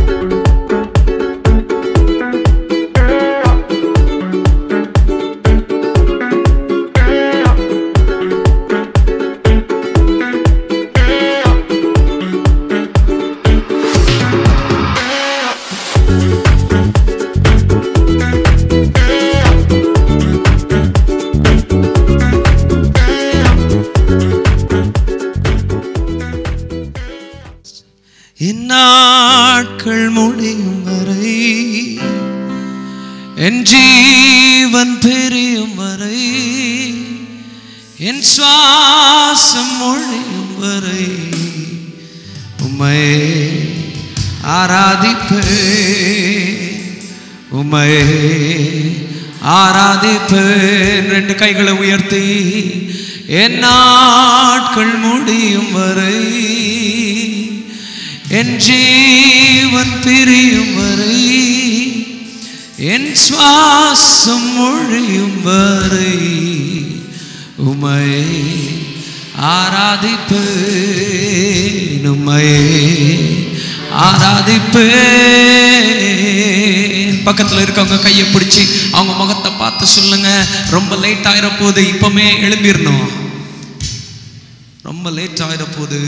என் நாட்கள் முடியும் வரை என் ஜீவன் பெரியும் வரை என் சுவாசம் ஒழியும் வரை உம்மை ஆராதிப்பே உம்மை ஆராதிப்பேன் ரெண்டு கைகளை உயர்த்தி என் நாட்கள் முடியும் வரை என் ஜீவன் பிரியும் வரை என் சுவாசம் ஒழியும் வரை உமை ஆராதிப்பேன் உமை ஆராதிப்பேன் பக்கத்துல இருக்கவங்க கையை பிடிச்சி அவங்க முகத்தை பார்த்து சொல்லுங்க ரொம்ப லேட் ஆயிர போது இப்பமே எழும்பிடணும் ரொம்ப லேட் ஆயிர போது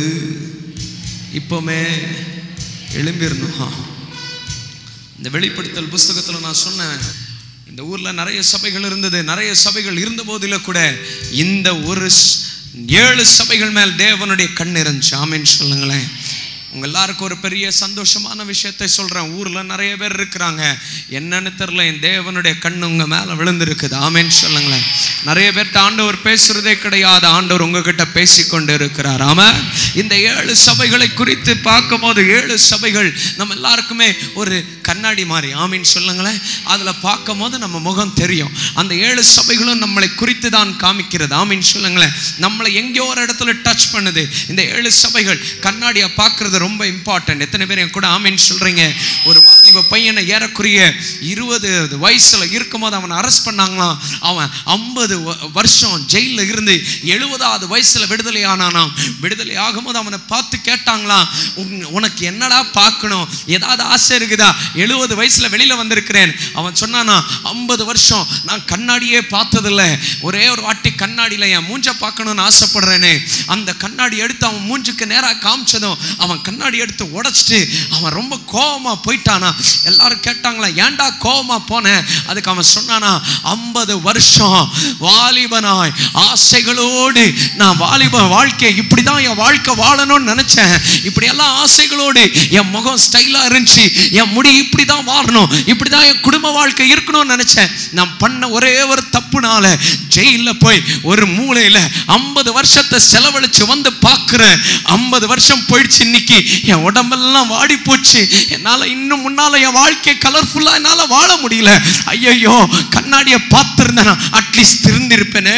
இப்போமே எழும்பிடணும் இந்த வெளிப்படுத்தல் புஸ்தகத்தில் நான் சொன்னேன் இந்த ஊரில் நிறைய சபைகள் இருந்தது நிறைய சபைகள் இருந்த போதில் கூட இந்த ஒரு ஸ்- ஏழு சபைகள் மேல் தேவனுடைய கண் இருந்துச்சு ஆமீன் சொல்லுங்களேன் உங்க எல்லாருக்கும் ஒரு பெரிய சந்தோஷமான விஷயத்தை சொல்றேன் ஊர்ல நிறைய பேர் இருக்கிறாங்க என்னன்னு தெரியல என் தேவனுடைய கண் உங்க மேல விழுந்திருக்குது ஆமேன்னு சொல்லுங்களேன் நிறைய பேர்ட்ட ஆண்டவர் பேசுறதே கிடையாது ஆண்டவர் உங்ககிட்ட பேசிக்கொண்டு இருக்கிறார் ஆமா இந்த ஏழு சபைகளை குறித்து பார்க்கும்போது ஏழு சபைகள் நம்ம எல்லாருக்குமே ஒரு கண்ணாடி மாதிரி ஆமீன் சொல்லுங்களேன் அதுல பார்க்கும்போது நம்ம முகம் தெரியும் அந்த ஏழு சபைகளும் நம்மளை குறித்து தான் காமிக்கிறது ஆமீன் சொல்லுங்களேன் நம்மளை எங்கேயோ ஒரு இடத்துல டச் பண்ணுது இந்த ஏழு சபைகள் கண்ணாடியை பார்க்கிறது ரொம்ப இம்பார்ட்டன்ட் எத்தனை பேர் என் கூட ஆமீன் சொல்றீங்க ஒரு வாலிப பையனை ஏறக்குறைய இருபது வயசுல இருக்கும்போது அவனை அரெஸ்ட் பண்ணாங்களாம் அவன் ஐம்பது வருஷம் ஜெயிலில் இருந்து எழுபதாவது வயசுல விடுதலை ஆனானாம் விடுதலை ஆகும்போது அவனை பார்த்து கேட்டாங்களாம் "உன்- உனக்கு என்னடா பார்க்கணும் ஏதாவது ஆசை இருக்குதா எழுபது வயசுல வெளியில வந்திருக்கிறேன் அவன் சொன்னானா ஐம்பது வருஷம் நான் கண்ணாடியே பார்த்ததில்ல ஒரே ஒரு வாட்டி கண்ணாடியில என் மூஞ்ச பார்க்கணும்னு ஆசைப்படுறேனே அந்த கண்ணாடி எடுத்து அவன் மூஞ்சுக்கு நேரா காமிச்சதும் அவன் கண்ணாடி எடுத்து உடைச்சிட்டு அவன் ரொம்ப கோவமா போயிட்டானா எல்லாரும் கேட்டாங்களா ஏன்டா கோவமா போனேன் அதுக்கு அவன் சொன்னானா ஐம்பது வருஷம் வாலிபனாய் ஆசைகளோடு நான் வாலிப வாழ்க்கை இப்படிதான் என் வாழ்க்கை வாழணும்னு நினைச்சேன் இப்படியெல்லாம் ஆசைகளோடு என் முகம் ஸ்டைலா இருந்துச்சு என் முடி இப்படிதான் வாழணும் இப்படிதான் என் குடும்ப வாழ்க்கை இருக்கணும்னு நினைச்சேன் நான் பண்ண ஒரே ஒரு தப்புனால ஜெயில போய் ஒரு மூலையில ஐம்பது வருஷத்தை செலவழிச்சு வந்து பார்க்கிறேன் ஐம்பது வருஷம் போயிடுச்சு இன்னைக்கு என் உடம்பெல்லாம் வாடி போச்சு என்னால இன்னும் முன்னால என் வாழ்க்கை கலர்ஃபுல்லா என்னால வாழ முடியல ஐயோ கண்ணாடியை பார்த்திருந்தேன் அட்லீஸ்ட் திருந்திருப்பேனே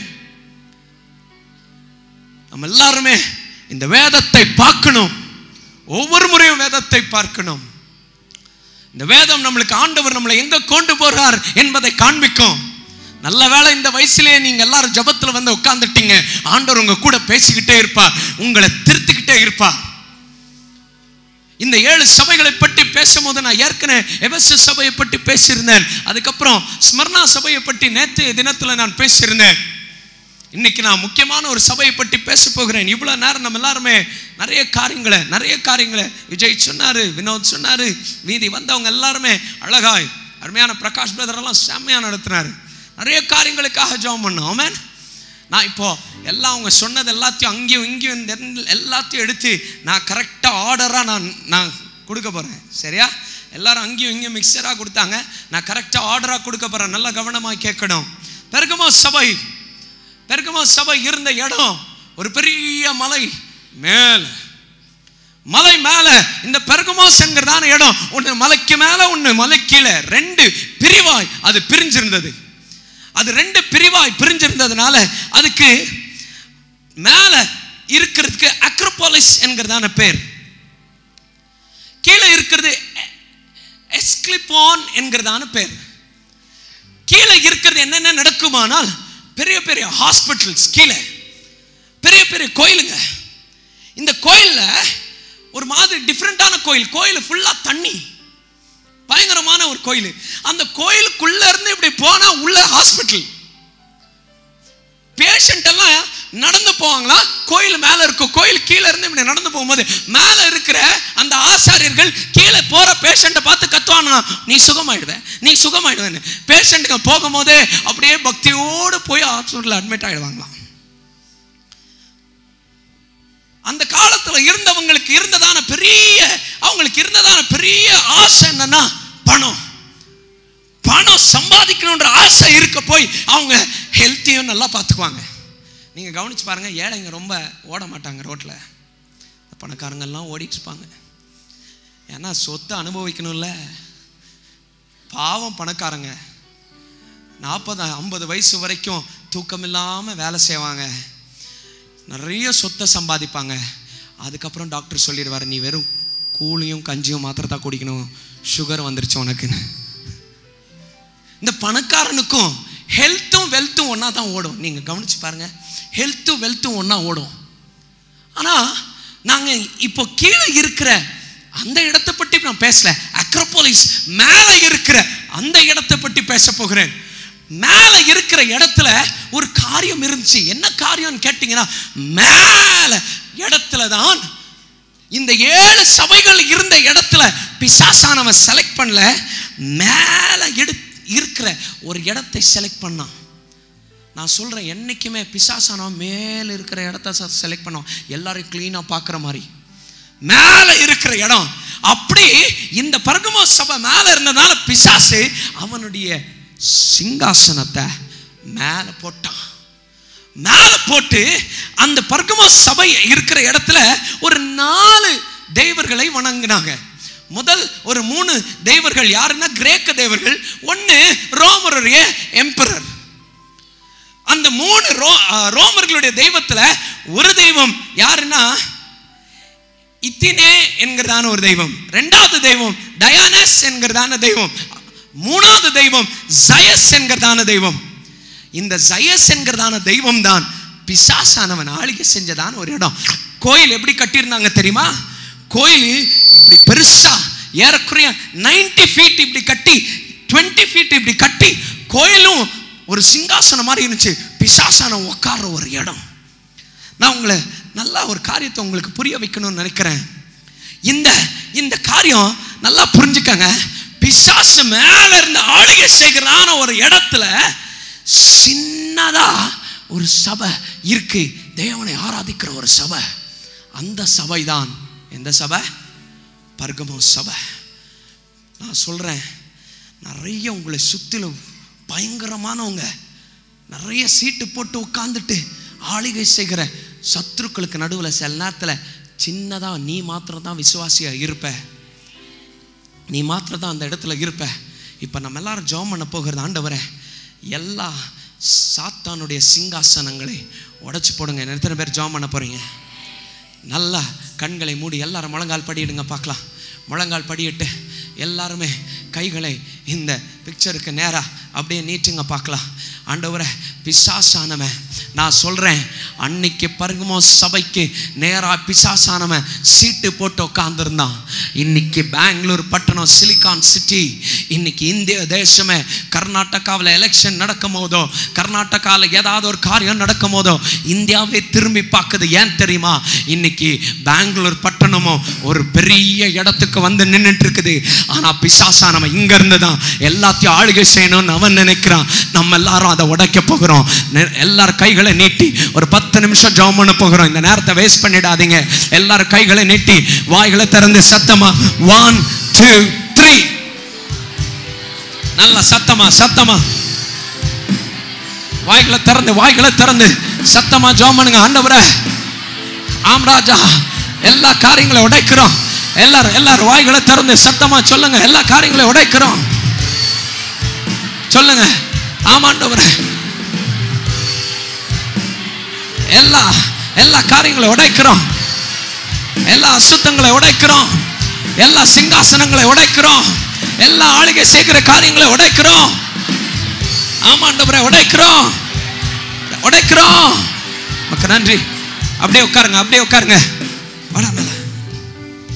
நம்ம எல்லாருமே இந்த வேதத்தை பார்க்கணும் ஒவ்வொரு முறையும் வேதத்தை பார்க்கணும் இந்த வேதம் நம்மளுக்கு ஆண்டவர் நம்மளை எங்க கொண்டு போறார் என்பதை காண்பிக்கும் நல்ல வேளை இந்த வயசுலயே நீங்க எல்லாரும் ஜபத்துல வந்து உட்கார்ந்துட்டீங்க ஆண்டவர் உங்க கூட பேசிக்கிட்டே இருப்பார் உங்களை திருத்திக்கிட்டே இருப்பார் இந்த ஏழு சபைகளை பற்றி பேசும்போது நான் ஏற்கனவே எவச சபையை பற்றி பேசியிருந்தேன் அதுக்கப்புறம் ஸ்மர்ணா சபையை பற்றி நேற்று தினத்துல நான் பேசியிருந்தேன் இன்னைக்கு நான் முக்கியமான ஒரு சபையை பற்றி பேச போகிறேன் இவ்வளவு நேரம் நம்ம எல்லாருமே நிறைய காரியங்களை நிறைய காரியங்களை விஜய் சொன்னாரு வினோத் சொன்னாரு வீதி வந்தவங்க எல்லாருமே அழகாய் அருமையான பிரகாஷ் பிரதர் எல்லாம் செம்மையா நடத்தினாரு நிறைய காரியங்களுக்காக ஜெபம் பண்ணோம் ஆமென் நான் இப்போ எல்லாம் அவங்க சொன்னது எல்லாத்தையும் அங்கேயும் இங்கேயும் இந்த இடத்துல எல்லாத்தையும் எடுத்து நான் கரெக்டாக ஆர்டராக நான் நான் கொடுக்க போகிறேன் சரியா எல்லாரும் அங்கேயும் இங்கேயும் மிக்சராக கொடுத்தாங்க நான் கரெக்டாக ஆர்டராக கொடுக்க போகிறேன் நல்லா கவனமாக கேட்கணும் பெருகமோ சபை பெருகமோ சபை இருந்த இடம் ஒரு பெரிய மலை மேலே மலை மேல இந்த பெர்கமோஸ்ங்கிறதான இடம் ஒன்று மலைக்கு மேல ஒன்று மலை கீழே ரெண்டு பிரிவாய் அது பிரிஞ்சிருந்தது அது ரெண்டு பிரிவாய் பிரிஞ்சிருந்ததுனால அதுக்கு மேல இருக்கிறதுக்கு அக்ரோபோலிஸ் என்கிறதான பேர் கீழே இருக்கிறது எஸ்கிளிபான் என்கிறதான பேர் கீழே இருக்கிறது என்னென்ன நடக்குமானால் பெரிய பெரிய ஹாஸ்பிட்டல்ஸ் கீழே பெரிய பெரிய கோயிலுங்க இந்த கோயில்ல ஒரு மாதிரி டிஃப்ரெண்டான கோயில் கோயில் ஃபுல்லா தண்ணி பயங்கரமான ஒரு கோயில் அந்த கோயிலுக்குள்ள இருந்து இப்படி போனா உள்ள ஹாஸ்பிட்டல் பேஷண்ட் எல்லாம் நடந்து போவாங்களா கோயில் மேல இருக்கும் கோயில் கீழே இருந்து இப்படி நடந்து போகும்போது மேல இருக்கிற அந்த ஆசாரியர்கள் கீழே போற பேஷண்ட்டை பார்த்து கத்துவானா நீ சுகமாயிடுவ நீ சுகமாயிடுவேன்னு பேஷண்ட்டுங்க போகும்போது அப்படியே பக்தியோடு போய் ஹாஸ்பிட்டல் அட்மிட் ஆயிடுவாங்களாம் அந்த காலத்துல இருந்தவங்களுக்கு இருந்ததான பெரிய அவங்களுக்கு இருந்ததான பெரிய ஆசை என்னன்னா பணம் பணம் சம்பாதிக்கணுன்ற ஆசை இருக்க போய் அவங்க ஹெல்த்தையும் நல்லா பார்த்துக்குவாங்க நீங்க கவனிச்சு பாருங்க ஏழைங்க ரொம்ப ஓட மாட்டாங்க ரோட்ல பணக்காரங்கெல்லாம் ஓடிட்டு இருப்பாங்க ஏன்னா சொத்தை அனுபவிக்கணும்ல பாவம் பணக்காரங்க நாற்பது ஐம்பது வயசு வரைக்கும் தூக்கம் இல்லாம வேலை செய்வாங்க நிறைய சொத்தை சம்பாதிப்பாங்க அதுக்கப்புறம் டாக்டர் சொல்லிடுவார் நீ வெறும் கூலியும் கஞ்சியும் மாத்திரத்தா குடிக்கணும் சுகர் வந்துருச்சு உனக்குன்னு இந்த பணக்காரனுக்கும் ஹெல்த்தும் வெல்த்தும் ஒன்றா தான் ஓடும் நீங்கள் கவனிச்சு பாருங்க ஹெல்த்தும் வெல்த்தும் ஒன்றா ஓடும் ஆனால் நாங்கள் இப்போ கீழே இருக்கிற அந்த இடத்தை பற்றி நான் பேசல அக்ரோபோலிஸ் மேலே இருக்கிற அந்த இடத்தை பற்றி பேச போகிறேன் மேலே இருக்கிற இடத்துல ஒரு காரியம் இருந்துச்சு என்ன காரியம்னு கேட்டிங்கன்னா மேலே இடத்துல தான் இந்த ஏழு சபைகள் இருந்த இடத்துல பிசாசானவன் செலக்ட் பண்ணல மேலே எடு இருக்கிற ஒரு இடத்தை செலக்ட் பண்ணான் நான் சொல்றேன் என்னைக்குமே பிசாசானவன் மேலே இருக்கிற இடத்த செலக்ட் பண்ணோம் எல்லாரையும் க்ளீனாக பார்க்குற மாதிரி மேலே இருக்கிற இடம் அப்படி இந்த பர்கமோ சபை மேலே இருந்ததுனால பிசாசு அவனுடைய சிங்காசனத்தை மேலே போட்டான் மேலே போட்டு அந்த பர்கமோ சபை இருக்கிற இடத்துல ஒரு நாலு தெய்வர்களை வணங்கினாங்க முதல் ஒரு மூணு தெய்வர்கள் யாருன்னா கிரேக்க தெய்வர்கள் ஒன்று ரோமருடைய எம்பரர் அந்த மூணு ரோ ரோமர்களுடைய தெய்வத்துல ஒரு தெய்வம் யாருன்னா இத்தினே என்கிறதான ஒரு தெய்வம் ரெண்டாவது தெய்வம் டயானஸ் என்கிறதான தெய்வம் மூணாவது தெய்வம் ஜயஸ் என்கிறதான தெய்வம் இந்த ஜயஸ் என்கிறதான தெய்வம் தான் பிசாசானவன் ஆளுகை செஞ்சதான ஒரு இடம் கோயில் எப்படி கட்டியிருந்தாங்க தெரியுமா கோயில் இப்படி பெருசா ஏறக்குறைய நைன்டி ஃபீட் இப்படி கட்டி டுவெண்ட்டி ஃபீட் இப்படி கட்டி கோயிலும் ஒரு சிங்காசனம் மாதிரி இருந்துச்சு பிசாசானம் உட்கார்ற ஒரு இடம் நான் உங்களை நல்லா ஒரு காரியத்தை உங்களுக்கு புரிய வைக்கணும்னு நினைக்கிறேன் இந்த இந்த காரியம் நல்லா புரிஞ்சுக்கங்க பிசாசு மேல இருந்து ஆளுகை செய்கிறான ஒரு இடத்துல சின்னதா ஒரு சபை இருக்கு தேவனை ஆராதிக்கிற ஒரு சபை அந்த சபை தான் எந்த சபை பர்கமோ சபை நான் சொல்றேன் நிறைய உங்களை சுத்திலும் பயங்கரமானவங்க நிறைய சீட்டு போட்டு உட்காந்துட்டு ஆளிகை செய்கிற சத்துருக்களுக்கு நடுவில் சில நேரத்தில் சின்னதாக நீ மாத்திரம் தான் விசுவாசியாக இருப்ப நீ மாத்திரம் தான் அந்த இடத்துல இருப்ப இப்போ நம்ம எல்லாரும் ஜெபம் பண்ண போகிறது ஆண்டவரே எல்லா சாத்தானுடைய சிங்காசனங்களை உடைச்சு போடுங்க எத்தனை பேர் ஜெபம் பண்ண போறீங்க நல்லா கண்களை மூடி எல்லாரும் முழங்கால் படியிடுங்க பார்க்கலாம் முழங்கால் படியிட்டு எல்லாருமே கைகளை இந்த பிக்சருக்கு நேரா அப்படியே நீட்டுங்க பார்க்கலாம் ஆண்டவரை பிசாசானவன் நான் சொல்றேன் அன்னைக்கு பருகுமோ சபைக்கு நேரா பிசாசானவன் சீட்டு போட்டு உட்காந்துருந்தான் இன்னைக்கு பெங்களூர் பட்டணம் சிலிகான் சிட்டி இன்னைக்கு இந்திய தேசமே கர்நாடகாவில் எலெக்ஷன் நடக்கும் போதோ கர்நாடகாவில் ஏதாவது ஒரு காரியம் நடக்கும் போதோ இந்தியாவே திரும்பி பார்க்குது ஏன் தெரியுமா இன்னைக்கு பெங்களூர் பட்டணமும் ஒரு பெரிய இடத்துக்கு வந்து நின்றுட்டு இருக்குது ஆனா பிசாசானவன் இங்க இருந்து தான் எல்லாத்தையும் ஆளுகை செய்யணும்னு அவன் நினைக்கிறான் நம்ம எல்லாரும் அதை உடைக்க போகிறோம் நெ- எல்லாரும் கைகளை நீட்டி ஒரு பத்து நிமிஷம் ஜெபம் பண்ண போகிறோம் இந்த நேரத்தை வேஸ்ட் பண்ணிடாதீங்க எல்லாரும் கைகளை நீட்டி வாய்களை திறந்து சத்தமா ஒன் டூ த்ரீ நல்லா சத்தமா சத்தமா வாய்களை திறந்து வாய்களை திறந்து சத்தமா ஜெபம் பண்ணுங்க ஆண்டவரே ஆம் ராஜா எல்லா காரியங்களை உடைக்கிறோம் எல்லாரும் எல்லாரும் வாய்களை திறந்து சத்தமா சொல்லுங்க எல்லா காரியங்களையும் உடைக்கிறோம் சொல்லுங்க ஆமாண்டவரே எல்லா எல்லா காரியங்களை உடைக்கிறோம் எல்லா அசுத்தங்களை உடைக்கிறோம் எல்லா சிங்காசனங்களை உடைக்கிறோம் எல்லா ஆளுகை சேர்க்கிற காரியங்களை உடைக்கிறோம் ஆமாண்டவரே உடைக்கிறோம் உடைக்கிறோம் மக்கள் நன்றி அப்படியே உட்காருங்க அப்படியே உட்காருங்க வாடா மேல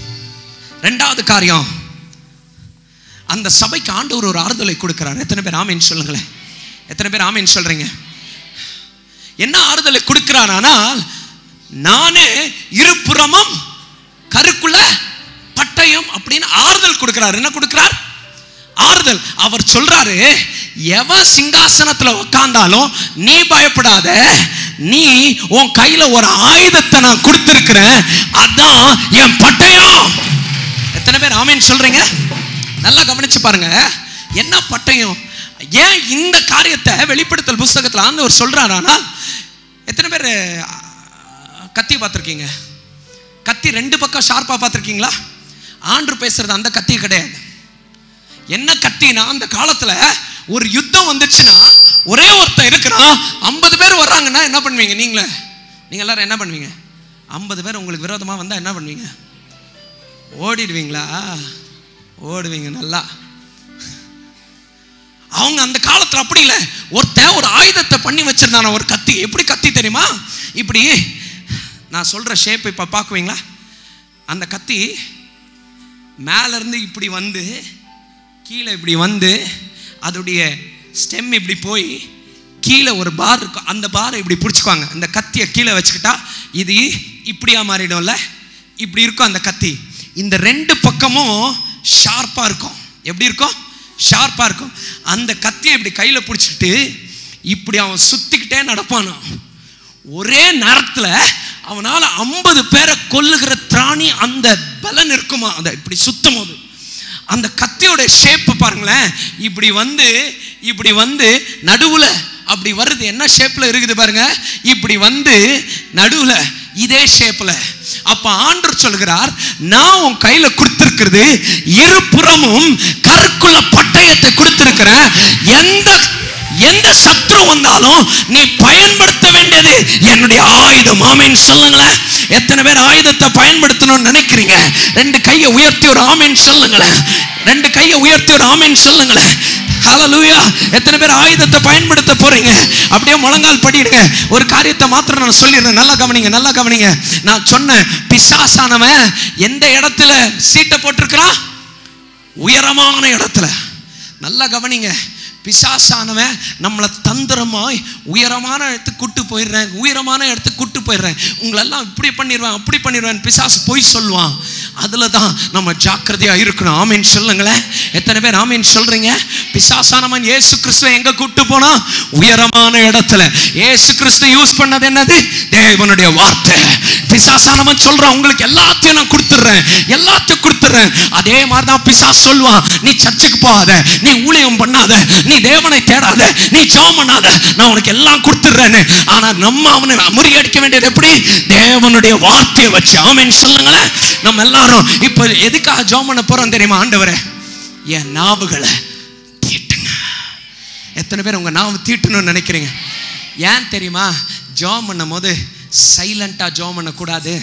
ரெண்டாவது காரியம் அந்த சபைக்கு ஆண்டவர் ஒரு ஆறுதலை கொடுக்கிறார் எத்தனை பேர் ஆமீன் சொல்லுங்களேன் எத்தனை பேர் ஆமீன் சொல்றீங்க என்ன ஆறுதலை கொடுக்கிறார் ஆனால் நானே இருபுறமும் கருக்குள்ள பட்டயம் அப்படின்னு ஆறுதல் கொடுக்கிறார் என்ன கொடுக்கிறார் ஆறுதல் அவர் சொல்றாரு எவன் சிங்காசனத்துல உட்கார்ந்தாலும் நீ பயப்படாத நீ உன் கையில ஒரு ஆயுதத்தை நான் கொடுத்திருக்கிறேன் அதான் என் பட்டயம் எத்தனை பேர் ஆமீன் சொல்றீங்க நல்லா கவனிச்சு பாருங்க என்ன பட்டயம் ஏன் இந்த காரியத்தை வெளிப்படுத்தல் புஸ்தகத்தில் ஆண்டவர் சொல்றாரு ஆனால் எத்தனை பேர் அஹ், கத்தி பார்த்துருக்கீங்க கத்தி ரெண்டு பக்கம் ஷார்ப்பா பார்த்துருக்கீங்களா ஆண்டு பேசுறது அந்த கத்தி கிடையாது என்ன கத்தினா அந்த காலத்துல ஒரு யுத்தம் வந்துச்சுன்னா ஒரே ஒருத்தன் இருக்கிறான் ஐம்பது பேர் வர்றாங்கன்னா என்ன பண்ணுவீங்க நீங்களே நீங்க எல்லாரும் என்ன பண்ணுவீங்க ஐம்பது பேர் உங்களுக்கு விரோதமா வந்தா என்ன பண்ணுவீங்க ஓடிடுவீங்களா ஓடுவீங்க நல்லா அவங்க அந்த காலத்துல அப்படி இல்லை ஒருத்தன் ஒரு ஆயுதத்தை பண்ணி வச்சிருந்தான ஒரு கத்தி எப்படி கத்தி தெரியுமா இப்படி நான் சொல்ற ஷேப் இப்ப பார்க்குவீங்களா அந்த கத்தி மேல இருந்து இப்படி வந்து கீழே இப்படி வந்து அதோடைய ஸ்டெம் இப்படி போய் கீழே ஒரு பார் இருக்கும் அந்த பாரை இப்படி பிடிச்சிக்குவாங்க அந்த கத்தியை கீழே வச்சுக்கிட்டா இது இப்படியா மாறிடும்ல இப்படி இருக்கும் அந்த கத்தி இந்த ரெண்டு பக்கமும் ஷார்ப்பாக இருக்கும் எப்படி இருக்கும் ஷார்ப்பாக இருக்கும் அந்த கத்தியை இப்படி கையில் பிடிச்சிக்கிட்டு இப்படி அவன் சுத்திக்கிட்டே நடப்பானான் ஒரே நேரத்துல அவனால ஐம்பது பேரை கொல்லுகிற திராணி அந்த பலன் இருக்குமா அந்த இப்படி சுத்தும் போது அந்த கத்தியோட ஷேப் பாருங்களேன் இப்படி வந்து இப்படி வந்து நடுவுல அப்படி வருது என்ன ஷேப்ல இருக்குது பாருங்க இப்படி வந்து நடுவுல இதே ஷேப்ல அப்ப ஆண்டவர் சொல்கிறார் நான் உன் கையில கொடுத்திருக்கிறது இருபுறமும் கருக்குள்ள பட்டயத்தை கொடுத்திருக்கிறேன் எந்த எந்த சத்ரு வந்தாலும் நீ பயன்படுத்த வேண்டியது என்னுடைய ஆயுதம் ஆமேன் சொல்லுங்களேன் எத்தனை பேர் ஆயுதத்தை பயன்படுத்தணும்னு நினைக்கிறீங்க ரெண்டு கையை உயர்த்தி ஒரு ஆமேன் சொல்லுங்களேன் ரெண்டு கையை உயர்த்தி ஒரு ஆமேன் சொல்லுங்களேன் ஹalleluya எத்தனை பேர் ஆயுதத்தை பயன்படுத்த போறீங்க அப்படியே முழங்கால் படிடுங்க ஒரு காரியத்தை மாத்திரம் நான் சொல்லிடுறேன் நல்லா கவனிங்க நல்லா கவனிங்க நான் சொன்னேன் பிசாசானவன் எந்த இடத்துல சீட்டை போட்டிருக்கிறான் உயரமான இடத்துல நல்லா கவனிங்க பிசாசானவன் நம்மளை தந்திரமாய் உயரமான இடத்துக்கு கூட்டு போயிடுறேன் உயரமான இடத்துக்கு கூட்டு போயிடுறேன் உங்களெல்லாம் இப்படி பண்ணிடுவேன் அப்படி பண்ணிடுவேன் பிசாசு போய் சொல்லுவான் அதில் தான் நம்ம ஜாக்கிரதையாக இருக்கணும் ஆமீன் சொல்லுங்களேன் எத்தனை பேர் ஆமீன் சொல்றீங்க பிசாசானவன் இயேசு கிறிஸ்துவை எங்க கூட்டு போனா உயரமான இடத்துல இயேசு கிறிஸ்து யூஸ் பண்ணது என்னது தேவனுடைய வார்த்தை பிசாசானவன் சொல்றான் உங்களுக்கு எல்லாத்தையும் நான் கொடுத்துடுறேன் எல்லாத்தையும் கொடுத்துடுறேன் அதே மாதிரி தான் பிசாஸ் சொல்லுவான் நீ சர்ச்சுக்கு போகாத நீ ஊழியம் பண்ணாத நீ தேவனை தேடாத நீ ஜெபம் பண்ணாத நான் உனக்கு எல்லாம் கொடுத்துடுறேன்னு ஆனா நம்ம அவனை முறியடிக்க வேண்டியது எப்படி தேவனுடைய வார்த்தையை வச்சு ஆமென் சொல்லுங்களேன் நம்ம எல்லாரும் இப்ப எதுக்காக ஜெபம் பண்ண போறோம் தெரியுமா ஆண்டவரே என் நாவுகளை தீட்டுங்க எத்தனை பேர் உங்க நாவு தீட்டணும்னு நினைக்கிறீங்க ஏன் தெரியுமா ஜெபம் பண்ணும் போது சைலண்டா ஜெபம் பண்ணக்கூடாது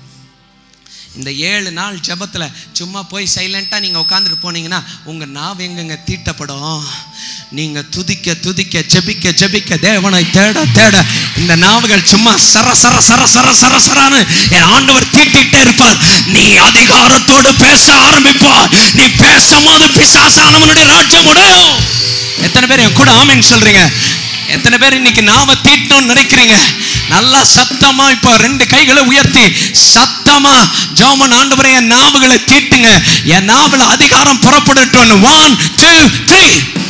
இந்த ஏழு நாள் ஜெபத்துல சும்மா போய் சைலண்டா நீங்க உட்காந்துட்டு போனீங்கன்னா உங்க நாவு எங்கெங்க தீட்டப்படும் நீங்க துதிக்க துதிக்க ஜெபிக்க ஜெபிக்க தேவனை தேட தேட இந்த நாவுகள் சும்மா சர சர சர சர சர சரான்னு என் ஆண்டவர் தீட்டிட்டே இருப்பார் நீ அதிகாரத்தோடு பேச ஆரம்பிப்பார் நீ பேசும்போது பிசாசானவனுடைய ராஜ்யம் உடையும் எத்தனை பேர் என் கூட ஆமென் சொல்றீங்க எத்தனை பேர் இன்னைக்கு நாம தீட்டணும்னு நினைக்கிறீங்க நல்லா சத்தமா இப்போ ரெண்டு கைகளை உயர்த்தி சத்தமா ஜோமன் ஆண்டவரே என் நாவுகளை தீட்டுங்க என் நாவுல அதிகாரம் புறப்படட்டும் one two three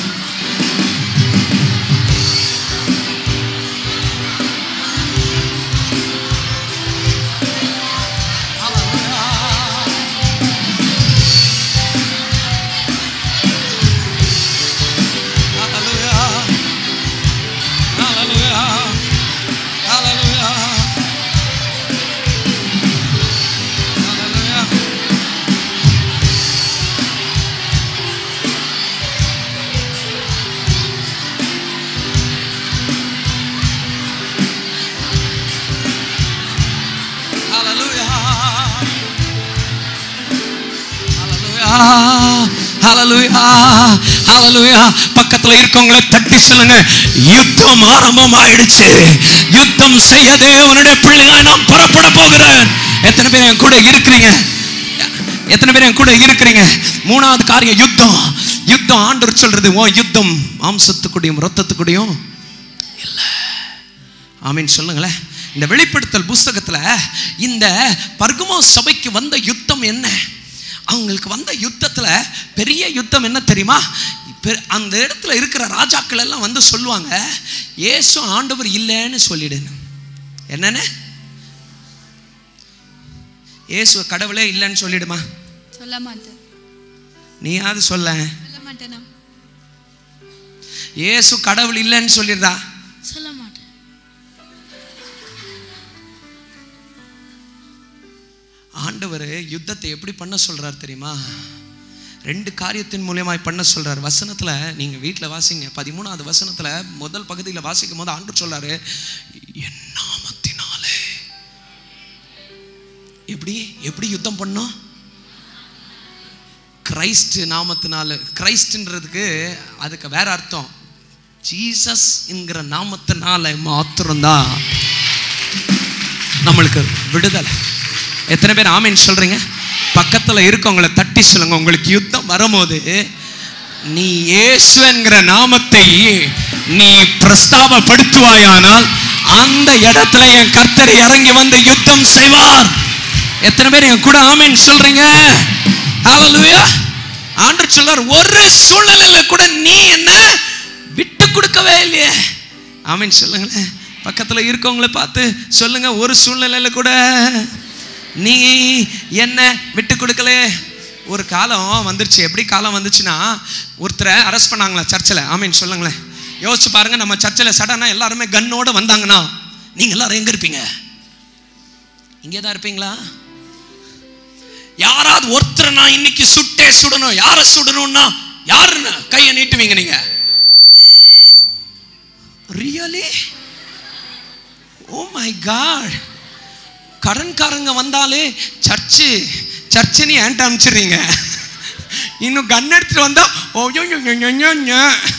hallelujah hallelujah பக்கத்துல இருக்கவங்கள தட்டி சொல்லுங்க யுத்தம் ஆரம்பம் ஆயிடுச்சு யுத்தம் செய்ய தேவனுடைய பிள்ளைகளை நாம் புறப்பட போகிறேன் எத்தனை பேர் என் கூட இருக்கிறீங்க எத்தனை பேர் என் கூட இருக்கிறீங்க மூணாவது காரியம் யுத்தம் யுத்தம் ஆண்டவர் சொல்றது ஓ யுத்தம் மாம்சத்துக்குடியும் ரத்தத்துக்குடியும் இல்ல ஆமீன் சொல்லுங்களேன் இந்த வெளிப்படுத்தல் புஸ்தகத்துல இந்த பர்குமோ சபைக்கு வந்த யுத்தம் என்ன அவங்களுக்கு வந்த யுத்தத்துல பெரிய யுத்தம் என்ன தெரியுமா பெ- அந்த இடத்துல இருக்கிற ராஜாக்கள் எல்லாம் வந்து சொல்லுவாங்க இயேசு ஆண்டவர் இல்லைன்னு சொல்லிடுன்னு என்னன்னு இயேசு கடவுளே இல்லைன்னு சொல்லிடுமா சொல்ல மாட்டேன் நீயாவது சொல்ல சொல்ல மாட்டேனா இயேசு கடவுள் இல்லைன்னு சொல்லிடுறா சொல்ல மாட்டேன் ஆண்டவர் யுத்தத்தை எப்படி பண்ண சொல்றார் தெரியுமா ரெண்டு காரியத்தின் மூலியமாய் பண்ண சொல்றார் வசனத்துல நீங்க வீட்ல வாசிங்க பதிமூணாவது வசனத்துல முதல் பகுதியில வாசிக்கும் போது ஆண்டு சொல்றாரு என் நாமத்தினாலே எப்படி எப்படி யுத்தம் பண்ணோம் கிரைஸ்ட் நாமத்தினால கிரைஸ்ட்ன்றதுக்கு அதுக்கு வேற அர்த்தம் ஜீசஸ் என்கிற நாமத்தினால மாத்திரம்தான் நம்மளுக்கு விடுதலை எத்தனை பேர் ஆமீன் சொல்றீங்க பக்கத்துல இருக்கவங்கள தட்டி சொல்லுங்க உங்களுக்கு யுத்தம் வரும்போது நீ இயேசு என்கிற நாமத்தை நீ பிரஸ்தாபப்படுத்துவாயானால் அந்த இடத்துல என் கர்த்தர் இறங்கி வந்து யுத்தம் செய்வார் எத்தனை பேர் என் கூட ஆமீன் சொல்றீங்க ஹalleluya ஆண்டவர் சொல்றார் ஒரு சூழ்நிலையில கூட நீ என்ன விட்டு கொடுக்கவே இல்லையே ஆமீன் சொல்லுங்களேன் பக்கத்துல இருக்கவங்கள பார்த்து சொல்லுங்க ஒரு சூழ்நிலையில கூட நீ என்ன விட்டு கொடுக்கல ஒரு காலம் வந்துருச்சு எப்படி காலம் வந்துச்சுன்னா ஒருத்தரை அரெஸ்ட் பண்ணாங்களா சர்ச்சில் ஆமீன் சொல்லுங்களேன் யோசிச்சு பாருங்க நம்ம சர்ச்சில் சடனாக எல்லாருமே கன்னோட வந்தாங்கன்னா நீங்க எல்லாரும் எங்க இருப்பீங்க இங்கே தான் இருப்பீங்களா யாராவது ஒருத்தரை நான் இன்னைக்கு சுட்டே சுடணும் யாரை சுடணும்னா யாருன்னு கையை நீட்டுவீங்க நீங்க ரியலி ஓ மை காட் கடன்காரங்க வந்தாலே சர்ச்சு சர்ச்சுன்னு ஏன்ட்ட அனுப்பிச்சிடுறீங்க இன்னும் கன் எடுத்துட்டு வந்தா ஓ யோ யோ யோ யோ யோ யோ.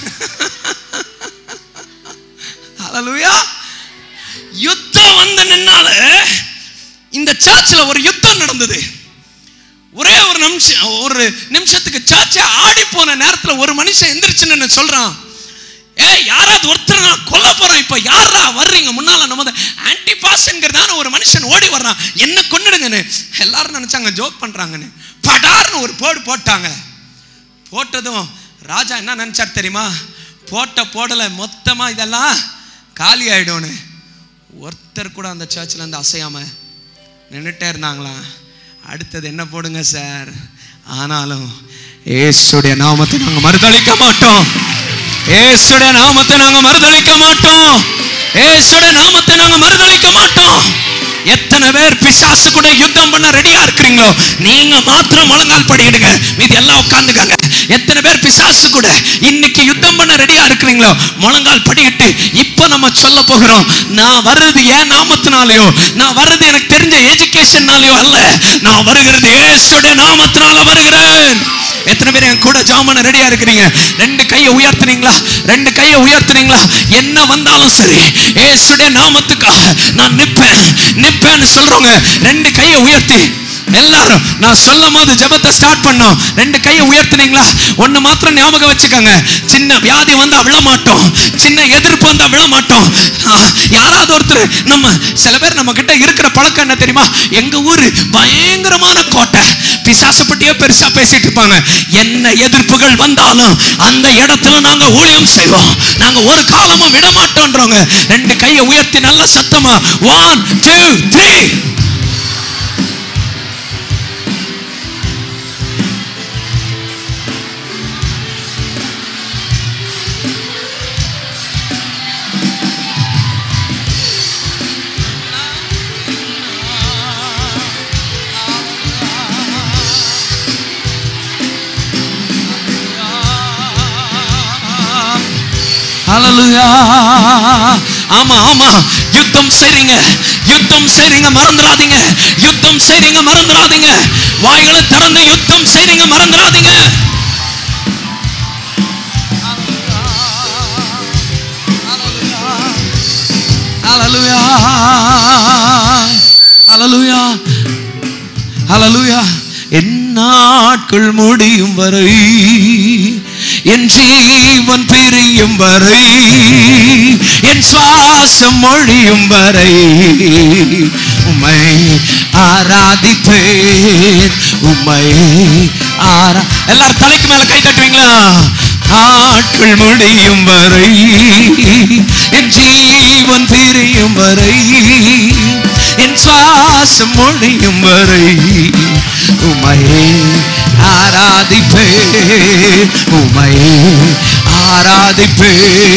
ஹalleluya யுத்தம் வந்து நின்னால இந்த சர்ச்சில் ஒரு யுத்தம் நடந்தது ஒரே ஒரு நிமிஷம் ஒரு நிமிஷத்துக்கு சர்ச்சை ஆடி போன நேரத்துல ஒரு மனுஷன் எந்திரிச்சுன்னு சொல்றான் ஏ யாராவது ஒருத்தர் நான் கொல்ல போறேன் இப்ப யாரா வர்றீங்க முன்னால நம்ம ஆன்டி பாஸ்ங்கிறதான ஒரு மனுஷன் ஓடி வர்றான் என்ன கொன்னுடுங்கன்னு எல்லாரும் நினைச்சாங்க ஜோக் பண்றாங்கன்னு படார்னு ஒரு போடு போட்டாங்க போட்டதும் ராஜா என்ன நினைச்சார் தெரியுமா போட்ட போடல மொத்தமா இதெல்லாம் காலி ஆயிடும்னு ஒருத்தர் கூட அந்த சர்ச்சில் இருந்து அசையாம நின்றுட்டே இருந்தாங்களா அடுத்தது என்ன போடுங்க சார் ஆனாலும் ஏசுடைய நாமத்தை நாங்க மறுதளிக்க மாட்டோம் ஏசுடைய நாமத்தை நாங்க மறுதளிக்க மாட்டோம் ஏசுடைய நாமத்தை நாங்க மறுதளிக்க மாட்டோம் எத்தனை பேர் பிசாசு கூட யுத்தம் பண்ண ரெடியா இருக்கிறீங்களோ நீங்க மாத்திரம் முழங்கால் படியிடுங்க மீதி எல்லாம் உட்காந்துக்காங்க எத்தனை பேர் பிசாசு கூட இன்னைக்கு யுத்தம் பண்ண ரெடியா இருக்கிறீங்களோ முழங்கால் படியிட்டு இப்போ நம்ம சொல்ல போகிறோம் நான் வர்றது ஏன் நாமத்தினாலயோ நான் வர்றது எனக்கு தெரிஞ்ச எஜுகேஷன்னாலயோ அல்ல நான் வருகிறது இயேசுடைய நாமத்தினால வருகிறேன் எத்தனை பேர் என் கூட ஜாமன ரெடியா இருக்கிறீங்க ரெண்டு கையை உயர்த்துனீங்களா ரெண்டு கையை உயர்த்துனீங்களா என்ன வந்தாலும் சரி ஏசுடைய நாமத்துக்காக நான் நிப்பேன் நிப்பேன்னு சொல்றவங்க ரெண்டு கையை உயர்த்தி எல்லாரும் நான் சொல்லும் போது ஜெபத்தை ஸ்டார்ட் பண்ணோம் ரெண்டு கையை உயர்த்துனீங்களா ஒண்ணு மாத்திரம் ஞாபகம் வச்சுக்கோங்க சின்ன வியாதி வந்தா விழ மாட்டோம் சின்ன எதிர்ப்பு வந்தா விழ மாட்டோம் ஆ, யாராவது ஒருத்தர் நம்ம சில பேர் நம்ம கிட்ட இருக்கிற பழக்கம் என்ன தெரியுமா எங்க ஊரு பயங்கரமான கோட்டை பிசாசு பட்டியே பெருசா பேசிட்டு இருப்பாங்க என்ன எதிர்ப்புகள் வந்தாலும் அந்த இடத்துல நாங்க ஊழியம் செய்வோம் நாங்க ஒரு காலமும் விட மாட்டோம்ன்றவங்க ரெண்டு கையை உயர்த்தி நல்ல சத்தமா ஒன் டூ த்ரீ ஹalleluya ஆமா ஆமா யுத்தம் செய்றீங்க யுத்தம் செய்றீங்க மறந்துடாதீங்க யுத்தம் செய்றீங்க மறந்துடாதீங்க வாய்களை திறந்து யுத்தம் செய்றீங்க மறந்துடாதீங்க ஹalleluya ஹalleluya ஹalleluya என் நாட்கள் முடியும் வரை என் ஜீவன் பிரியும் வரை என் சுவாசம் மொழியும் வரை உம்மை ஆராதிப்பேன் உம்மை ஆரா எல்லாரும் தலைக்கு மேல கை தட்டுவீங்களா நாட்கள் முடியும் வரை என் ஜீவன் பிரியும் வரை என் சுவாசம் முடியும் வரை உமையே ஆராதிப்பே உமையே ஆராதிப்பே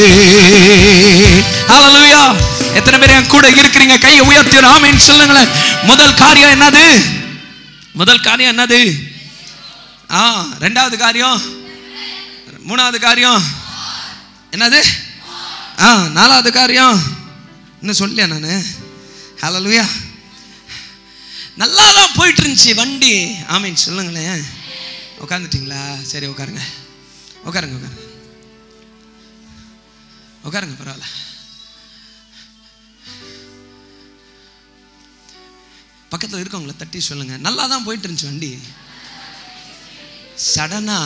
ஹalleluya எத்தனை பேர் என் கூட இருக்கிறீங்க கையை உயர்த்தி ஒரு ஆமென் சொல்லுங்களேன் முதல் காரியம் என்னது முதல் காரியம் என்னது ஆ ரெண்டாவது காரியம் மூணாவது காரியம் என்னது ஆ நாலாவது காரியம் இன்னும் சொல்லியா நான் ஹalleluya நல்லா தான் போயிட்டு இருந்துச்சு வண்டி ஆமீன் சொல்லுங்களேன் உட்காந்துட்டிங்களா சரி உட்காருங்க உட்காருங்க உட்காருங்க உட்காருங்க பரவாயில்ல பக்கத்தில் இருக்கவங்கள தட்டி சொல்லுங்க நல்லா தான் போயிட்டு இருந்துச்சு வண்டி சடனா